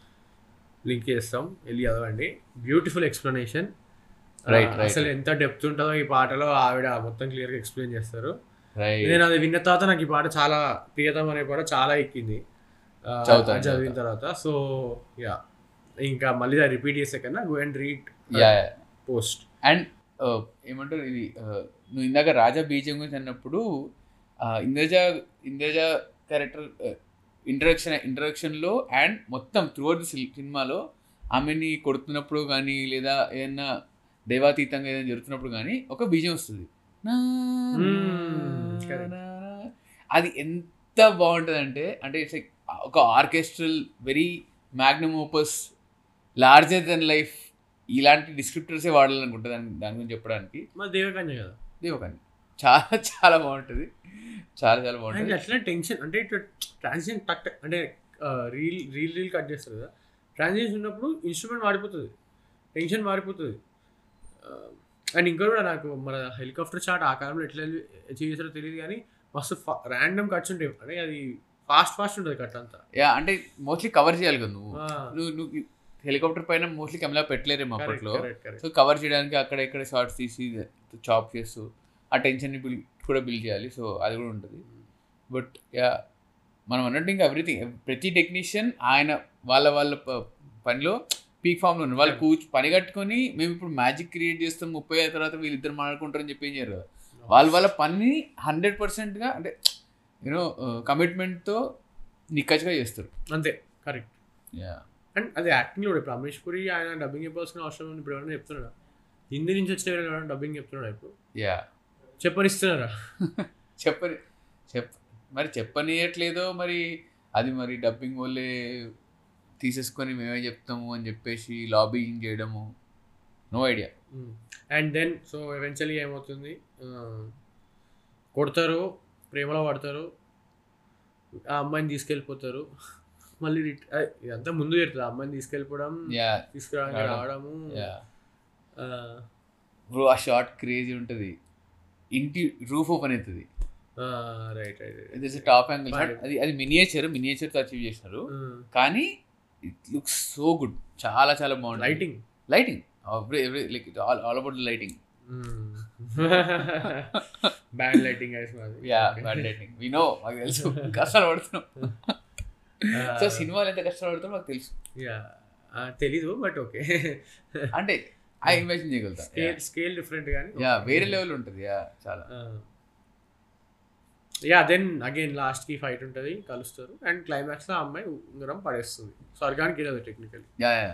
లింక్ చేస్తాం వెళ్ళి చదవండి బ్యూటిఫుల్ ఎక్స్ప్లెనేషన్
Right, right.
అసలు ఎంత డెప్త్ ఉంటుందో ఈ పాటలో ఆవిడ మొత్తం క్లియర్గా ఎక్స్ప్లెయిన్ చేస్తారు
Right.
నేను అది విన్న తర్వాత నాకు ఈ పాట చాలా ప్రియతం అనే పాట చాలా ఎక్కింది ఆ,
చదువుతాను,
అది చదివిన తర్వాత సో యా ఇంకా మళ్ళీ రిపీట్ చేసే కన్నా go and read
Yeah, yeah.
Post
and ఏమంటారు ఇది uh, నువ్వు ఇందాక రాజా బీజం గురించి అన్నప్పుడు uh, Indraja Indraja character introduction ఇంట్రడక్షన్లో అండ్ మొత్తం త్రూఅవుట్ ది సినిమాలో ఆమెని కొడుతున్నప్పుడు కానీ లేదా ఏదైనా దైవాతీతంగా ఏదైనా జరుగుతున్నప్పుడు కానీ ఒక బీజం వస్తుంది నా,
Hmm, correct.
నా, నా. అది ఎంత బాగుంటుంది అంటే ఇట్స్ లైక్ ఒక orchestral very magnum opus larger than life ఇలాంటి డిస్క్రిప్టర్సే వాడాలనుకుంటా దాని దాని గురించి చెప్పడానికి
మా దేవకన్య కదా
దేవకాన్ని చాలా చాలా బాగుంటుంది చాలా చాలా
అండ్
బాగుంటుంది
అట్లా టెన్షన్ అంటే ఇట్లా ట్రాన్సిషన్ టక్ టక్ అంటే రీల్ రీల్ రీల్ కట్ చేస్తారు కదా ట్రాన్సిషన్ ఉన్నప్పుడు ఇన్స్ట్రుమెంట్ మారిపోతుంది టెన్షన్ మారిపోతుంది అండ్ ఇంకా కూడా నాకు మన హెలికాప్టర్ షాట్ ఆ కాలంలో ఎట్లా అచీవ్ చేస్తారో తెలియదు కానీ మస్తు ర్యాండమ్ కట్స్ ఉంటాయి అంటే అది ఫాస్ట్ ఫాస్ట్ ఉంటుంది కట్ అంతా
యా అంటే మోస్ట్లీ కవర్ చేయాలి కదా నువ్వు
ఆ,
నువ్వు నువ్వు హెలికాప్టర్ పైన మోస్ట్లీ కెమెరా పెట్టలేరేమో
correct,
అప్పట్లో
correct, correct.
సో కవర్ చేయడానికి అక్కడ ఇక్కడ షార్ట్స్ తీసి చాప్ చేస్తూ ఆ టెన్షన్ని బిల్ కూడా బిల్డ్ చేయాలి సో అది కూడా ఉంటుంది బట్ యా మనం అన్నట్టు ఇంకా ఎవ్రీథింగ్ ప్రతి టెక్నీషియన్ ఆయన వాళ్ళ వాళ్ళ ప- పనిలో పీక్ ఫామ్లో ఉన్నారు వాళ్ళు కూర్చు పని కట్టుకొని మేము ఇప్పుడు మ్యాజిక్ క్రియేట్ చేస్తాం ముప్పై ఏళ్ళ తర్వాత వీళ్ళిద్దరు మాట్లాడుకుంటారని చెప్పి ఏం చేయరు కదా వాళ్ళ వాళ్ళ పని హండ్రెడ్ పర్సెంట్గా అంటే యూనో కమిట్మెంట్తో నిక్కచ్చిగా చేస్తారు
అంతే కరెక్ట్
యా
అండ్ అది యాక్టింగ్ కూడా ఇప్పుడు అమరీష్ పురి ఆయన డబ్బింగ్ చెప్పాల్సిన అవసరం ఉంది ఇప్పుడు ఎవరైనా చెప్తున్నాడా హిందీ నుంచి వచ్చిన ఎవరైనా డబ్బింగ్ చెప్తున్నాడా ఇప్పుడు
యా
చెప్పనిస్తున్నారా
చెప్పని చెప్ మరి చెప్పనియట్లేదో మరి అది మరి డబ్బింగ్ వాళ్ళే తీసేసుకొని మేమే చెప్తాము అని చెప్పేసి లాబింగ్ చేయడము no idea
and then so eventually ఏమవుతుంది ఆ, కొడతారు ప్రేమలో పడతారు ఆ అమ్మాయిని తీసుకెళ్ళిపోతారు మళ్ళీ రిట్- ఆ, ఇదంతా ముందు జరుగుతుంది ఆ అమ్మాయిని తీసుకెళ్ళిపోవడం
యా
తీసుకురావడానికి
రావడం.
రావడము
యా
ఆ,
బ్రో ఆ షార్ట్ క్రేజీ ఉంటుంది ఇంటి రూఫ్ ఓపెన్ అవుతుంది
ఆ, రైట్ రైట్ రైట్.
ఇది టాప్ యాంగిల్ షాట్
Right.
అది అది మినియేచర్ మినియేచర్తో అచీవ్ చేసినారు కానీ ఇట్ లుక్స్ సో గుడ్ చాలా చాలా బాగుంది
lighting
lighting every every like all all about lighting
bad lighting ఐస్ మాది
yeah bad lighting we know మాకు తెలుసు కష్టాలు పడుతున్నాం సో సినిమాలు ఎంత కష్టపడుతారో మాకు తెలుసు
యా తెలీదు బట్ ఓకే
అంటే ఆ ఇమాజిన్ చేయగలుగుతా
స్కేల్ స్కేల్ డిఫరెంట్ కానీ
యా వేరే లెవెల్ ఉంటుంది యా చాలా
యా దెన్ అగైన్ లాస్ట్ కి ఫైట్ ఉంటుంది కలుస్తారు అండ్ క్లైమాక్స్ లో ఆ అమ్మాయి ఉంగరం పడేస్తుంది స్వర్గానికి వెళ్ళదు technically
yeah yeah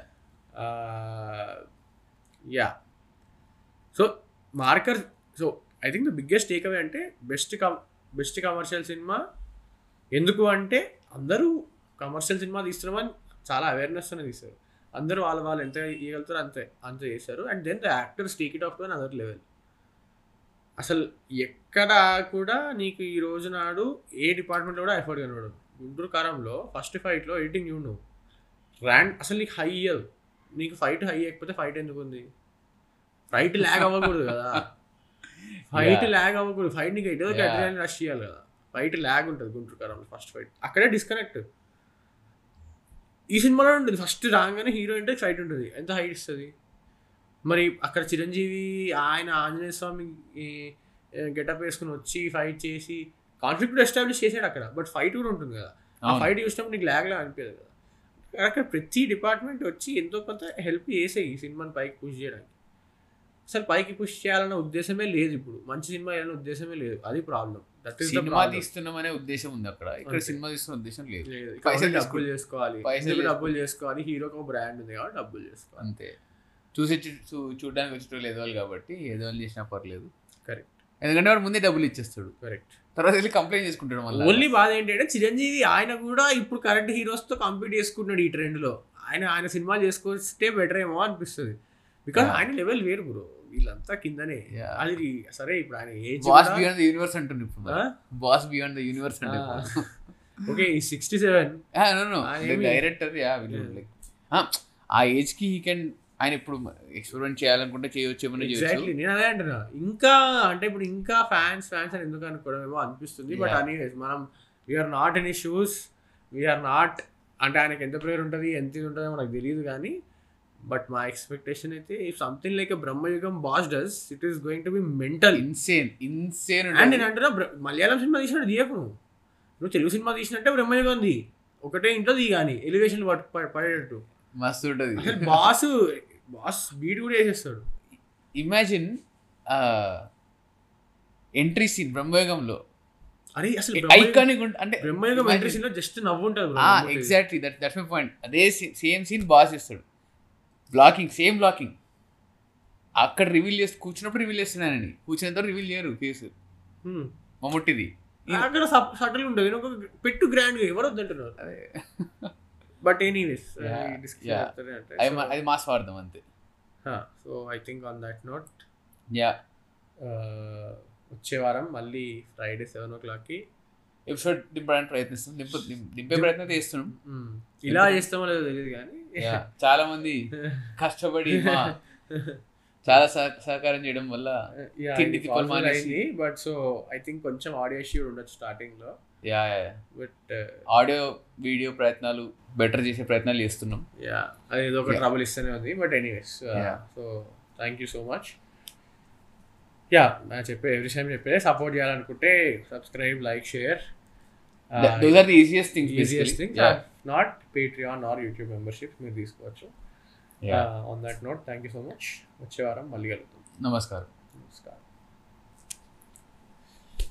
yeah so marker so I think the biggest takeaway అంటే best come best commercial cinema ఎందుకు అంటే అందరూ కమర్షియల్ సినిమా తీస్తున్నామని చాలా అవేర్నెస్ అనేది తీస్తారు అందరూ వాళ్ళ వాళ్ళు ఎంత ఇవ్వగలుగుతారో అంతే అంత చేశారు and then the actors take it off to other level అసలు ఎక్కడ కూడా నీకు ఈ రోజు నాడు ఏ డిపార్ట్మెంట్లో కూడా ఎఫర్ట్ కనబడదు గుంటూరు కారంలో ఫస్ట్ ఫైట్లో ఎడిటింగ్ చూడు నువ్వు ర్యాండ్ అసలు నీకు హై ఇయ్యదు నీకు ఫైట్ హై ఎక్కిపోతే ఫైట్ ఎందుకు ఉంది ఫైట్ ల్యాగ్ అవ్వకూడదు కదా ఫైట్
Yeah.
ల్యాగ్ అవ్వకూడదు ఫైట్ నీకు ఎటో
Yeah.
అడ్రినాలిన్ రష్ చేయాలి కదా ఫైట్ ల్యాగ్ ఉంటుంది గుంటూరు కారంలో ఫస్ట్ ఫైట్ అక్కడే డిస్కనెక్ట్ ఈ సినిమాలో ఉంటుంది ఫస్ట్ రాగానే హీరో అంటే ఫైట్ ఉంటుంది ఎంత హైట్ ఇస్తుంది మరి అక్కడ చిరంజీవి ఆయన ఆంజనేయ స్వామి గెటప్ వేసుకుని వచ్చి ఫైట్ చేసి కాన్ఫ్లిక్ట్ ఎస్టాబ్లిష్ చేసాడు అక్కడ బట్ ఫైట్ కూడా ఉంటుంది కదా ఆ
అవును.
ఫైట్ చూసినప్పుడు నీకు ల్యాగ్లా అనిపించదు కదా అక్కడ ప్రతి డిపార్ట్మెంట్ వచ్చి ఎంతో కొంత హెల్ప్ చేసాయి ఈ సినిమాని పైకి పుష్ చేయడానికి అసలు పైకి పుష్ చేయాలన్న ఉద్దేశమే లేదు ఇప్పుడు మంచి సినిమా చేయాలన్న ఉద్దేశమే లేదు అది ప్రాబ్లం దట్ ఈస్
సినిమా తీస్తున్నామనే ఉద్దేశం ఉంది అక్కడ ఇక్కడ
అంతే.
సినిమా తీస్తున్న ఉద్దేశం లేదు
లేదు
పైసలు
పైసలు డబ్బులు
చేసుకో-
చేసుకోవాలి
పైసలు
ఎందుకు
చేసుకో-
డబ్బులు చేసుకోవాలి హీరోకి ఒక బ్రాండ్ ఉంది కాబట్టి డబ్బులు చేసుకోవాలి
అంతే చూసి చూ- చూ- చూడడానికి వచ్చేటోళ్ళు ఎదవాలి కాబట్టి ఎదవాలి చేసినా పర్లేదు
కరెక్ట్
ఎందుకంటే వాడు ముందే డబ్బులు ఇచ్చేస్తాడు
కరెక్ట్
తర్వాత వెళ్ళి కంప్లైంట్ చేసుకుంటాడు మళ్ళీ
ఓన్లీ బాధ ఏంటంటే చిరంజీవి ఆయన కూడా ఇప్పుడు కరెంట్ హీరోస్ తో కంపీట్ చేసుకుంటున్నాడు ఈ ట్రెండ్ లో ఆయన ఆయన సినిమాలు చేసుకొస్తే బెటర్ ఏమో అనిపిస్తుంది బికాస్
Yeah.
ఆయన లెవెల్ వేరు బ్రో వీళ్ళంతా కిందనే
Yeah.
అది సరే ఇప్పుడు ఆయన age
boss beyond the universe అంటుంది ఇప్పుడు
ఆ?
బాస్ బియాండ్ ద యూనివర్స్ అంటే
ఆ. ఓకే ఈ సిక్స్టీ సెవెన్ ఆ, ఏమి-
డైరెక్టర్ యా లైక్ ఆ ఏజ్ కి హీ కెన్ ఆయన ఇప్పుడు ఎక్స్పెరిమెంట్ చేయాలనుకుంటే చేయొచ్చు ఏమైనా చేయొచ్చు
ఎగ్జాక్ట్లీ నేను అదే అంటున్నా ఇంకా అంటే ఇప్పుడు ఇంకా ఫ్యాన్స్ ఫ్యాన్స్ అని ఎందుకు అనుకోవడం ఏమో అనిపిస్తుంది బట్
Yeah.
అని మనం we're not any shoes we're not అంటే ఆయనకి ఎంత ప్రేయర్ ఉంటుంది ఎంత ఇది ఉంటుందో మనకు తెలియదు కానీ బట్ మా ఎక్స్పెక్టేషన్ అయితే if something like Bramayugam boss does it is going to be mental
insane insane
and నేను అంటున్నా బ్ర- మలయాళం సినిమా తీసినట్టు తీయకు నువ్వు నువ్వు తెలుగు సినిమా తీసినట్టే బ్రహ్మయుగం ఉంది ఒకటే ఇంట్లో ది కానీ ఎలివేషన్ పడేటట్టు
మస్తు ఉంటుంది
అసలు బాస్ బాస్ బీట్ కూడా వేసేస్తాడు
ఇమాజిన్ ఎంట్రీ సీన్ బ్రహ్మయోగంలో
అరే అసలు బ్రహ్మయుగం-
ఐకానిక్ అంటే
బ్రహ్మయుగం ఎంట్రీ సీన్ లో జస్ట్ నవ్వు ఉంటుంది
exactly that that's my point అదే సేమ్ సీన్ బాస్ చేస్తాడు బ్లాకింగ్ సేమ్ బ్లాకింగ్ అక్కడ రివీల్ చేసి కూర్చున్నప్పుడు రివీల్ చేస్తున్నానని కూర్చునేంత రివీల్ చేయరు ఫేస్ మమ్ముట్టిది
అక్కడ సటిల్ ఉంటుంది నేను ఒక పెట్టు గ్రాండ్ గా ఎవరు వద్దంటున్నారు
అదే
బట్ ఎనీవేస్
Yeah, yeah. అది మా- అది మా స్వార్థం అంతే
so I think on that note
yeah
వచ్చే వారం మళ్ళీ ఫ్రైడే సెవెన్ ఓ క్లాక్కి
ఎపిసోడ్ దింపడానికి ప్రయత్నిస్తాం దింప దిం- దింపే ప్రయత్నం చేస్తున్నాం
ఇలా చేస్తామో లేదో తెలియదు కానీ
Yeah. చాలా మంది కష్టపడి మా చాలా సహ- సహకారం చేయడం వల్ల తిండి తిప్పలు మానేసి.
బట్ సో ఐ థింక్ కొంచెం ఆడియో ఇష్యూ ఉండొచ్చు స్టార్టింగ్ లో
యా
బట్
ఆడియో వీడియో ప్రయత్నాలు బెటర్ చేసే ప్రయత్నాలు చేస్తున్నాం
యా అది ఏదో ఒక
Yeah.
ట్రబుల్ ఇస్తూనే ఉంది but anyways
Yeah.
So thank you so much yeah నా చెప్పే ఎవ్రీ టైం చెప్పే సపోర్ట్ చేయాలనుకుంటే subscribe like share
those are the easiest things
easiest thing not Patreon or YouTube membership మీరు తీసుకోవచ్చు on that note thank you so much వచ్చే వారం మళ్ళీ కలుగుతాం
నమస్కారం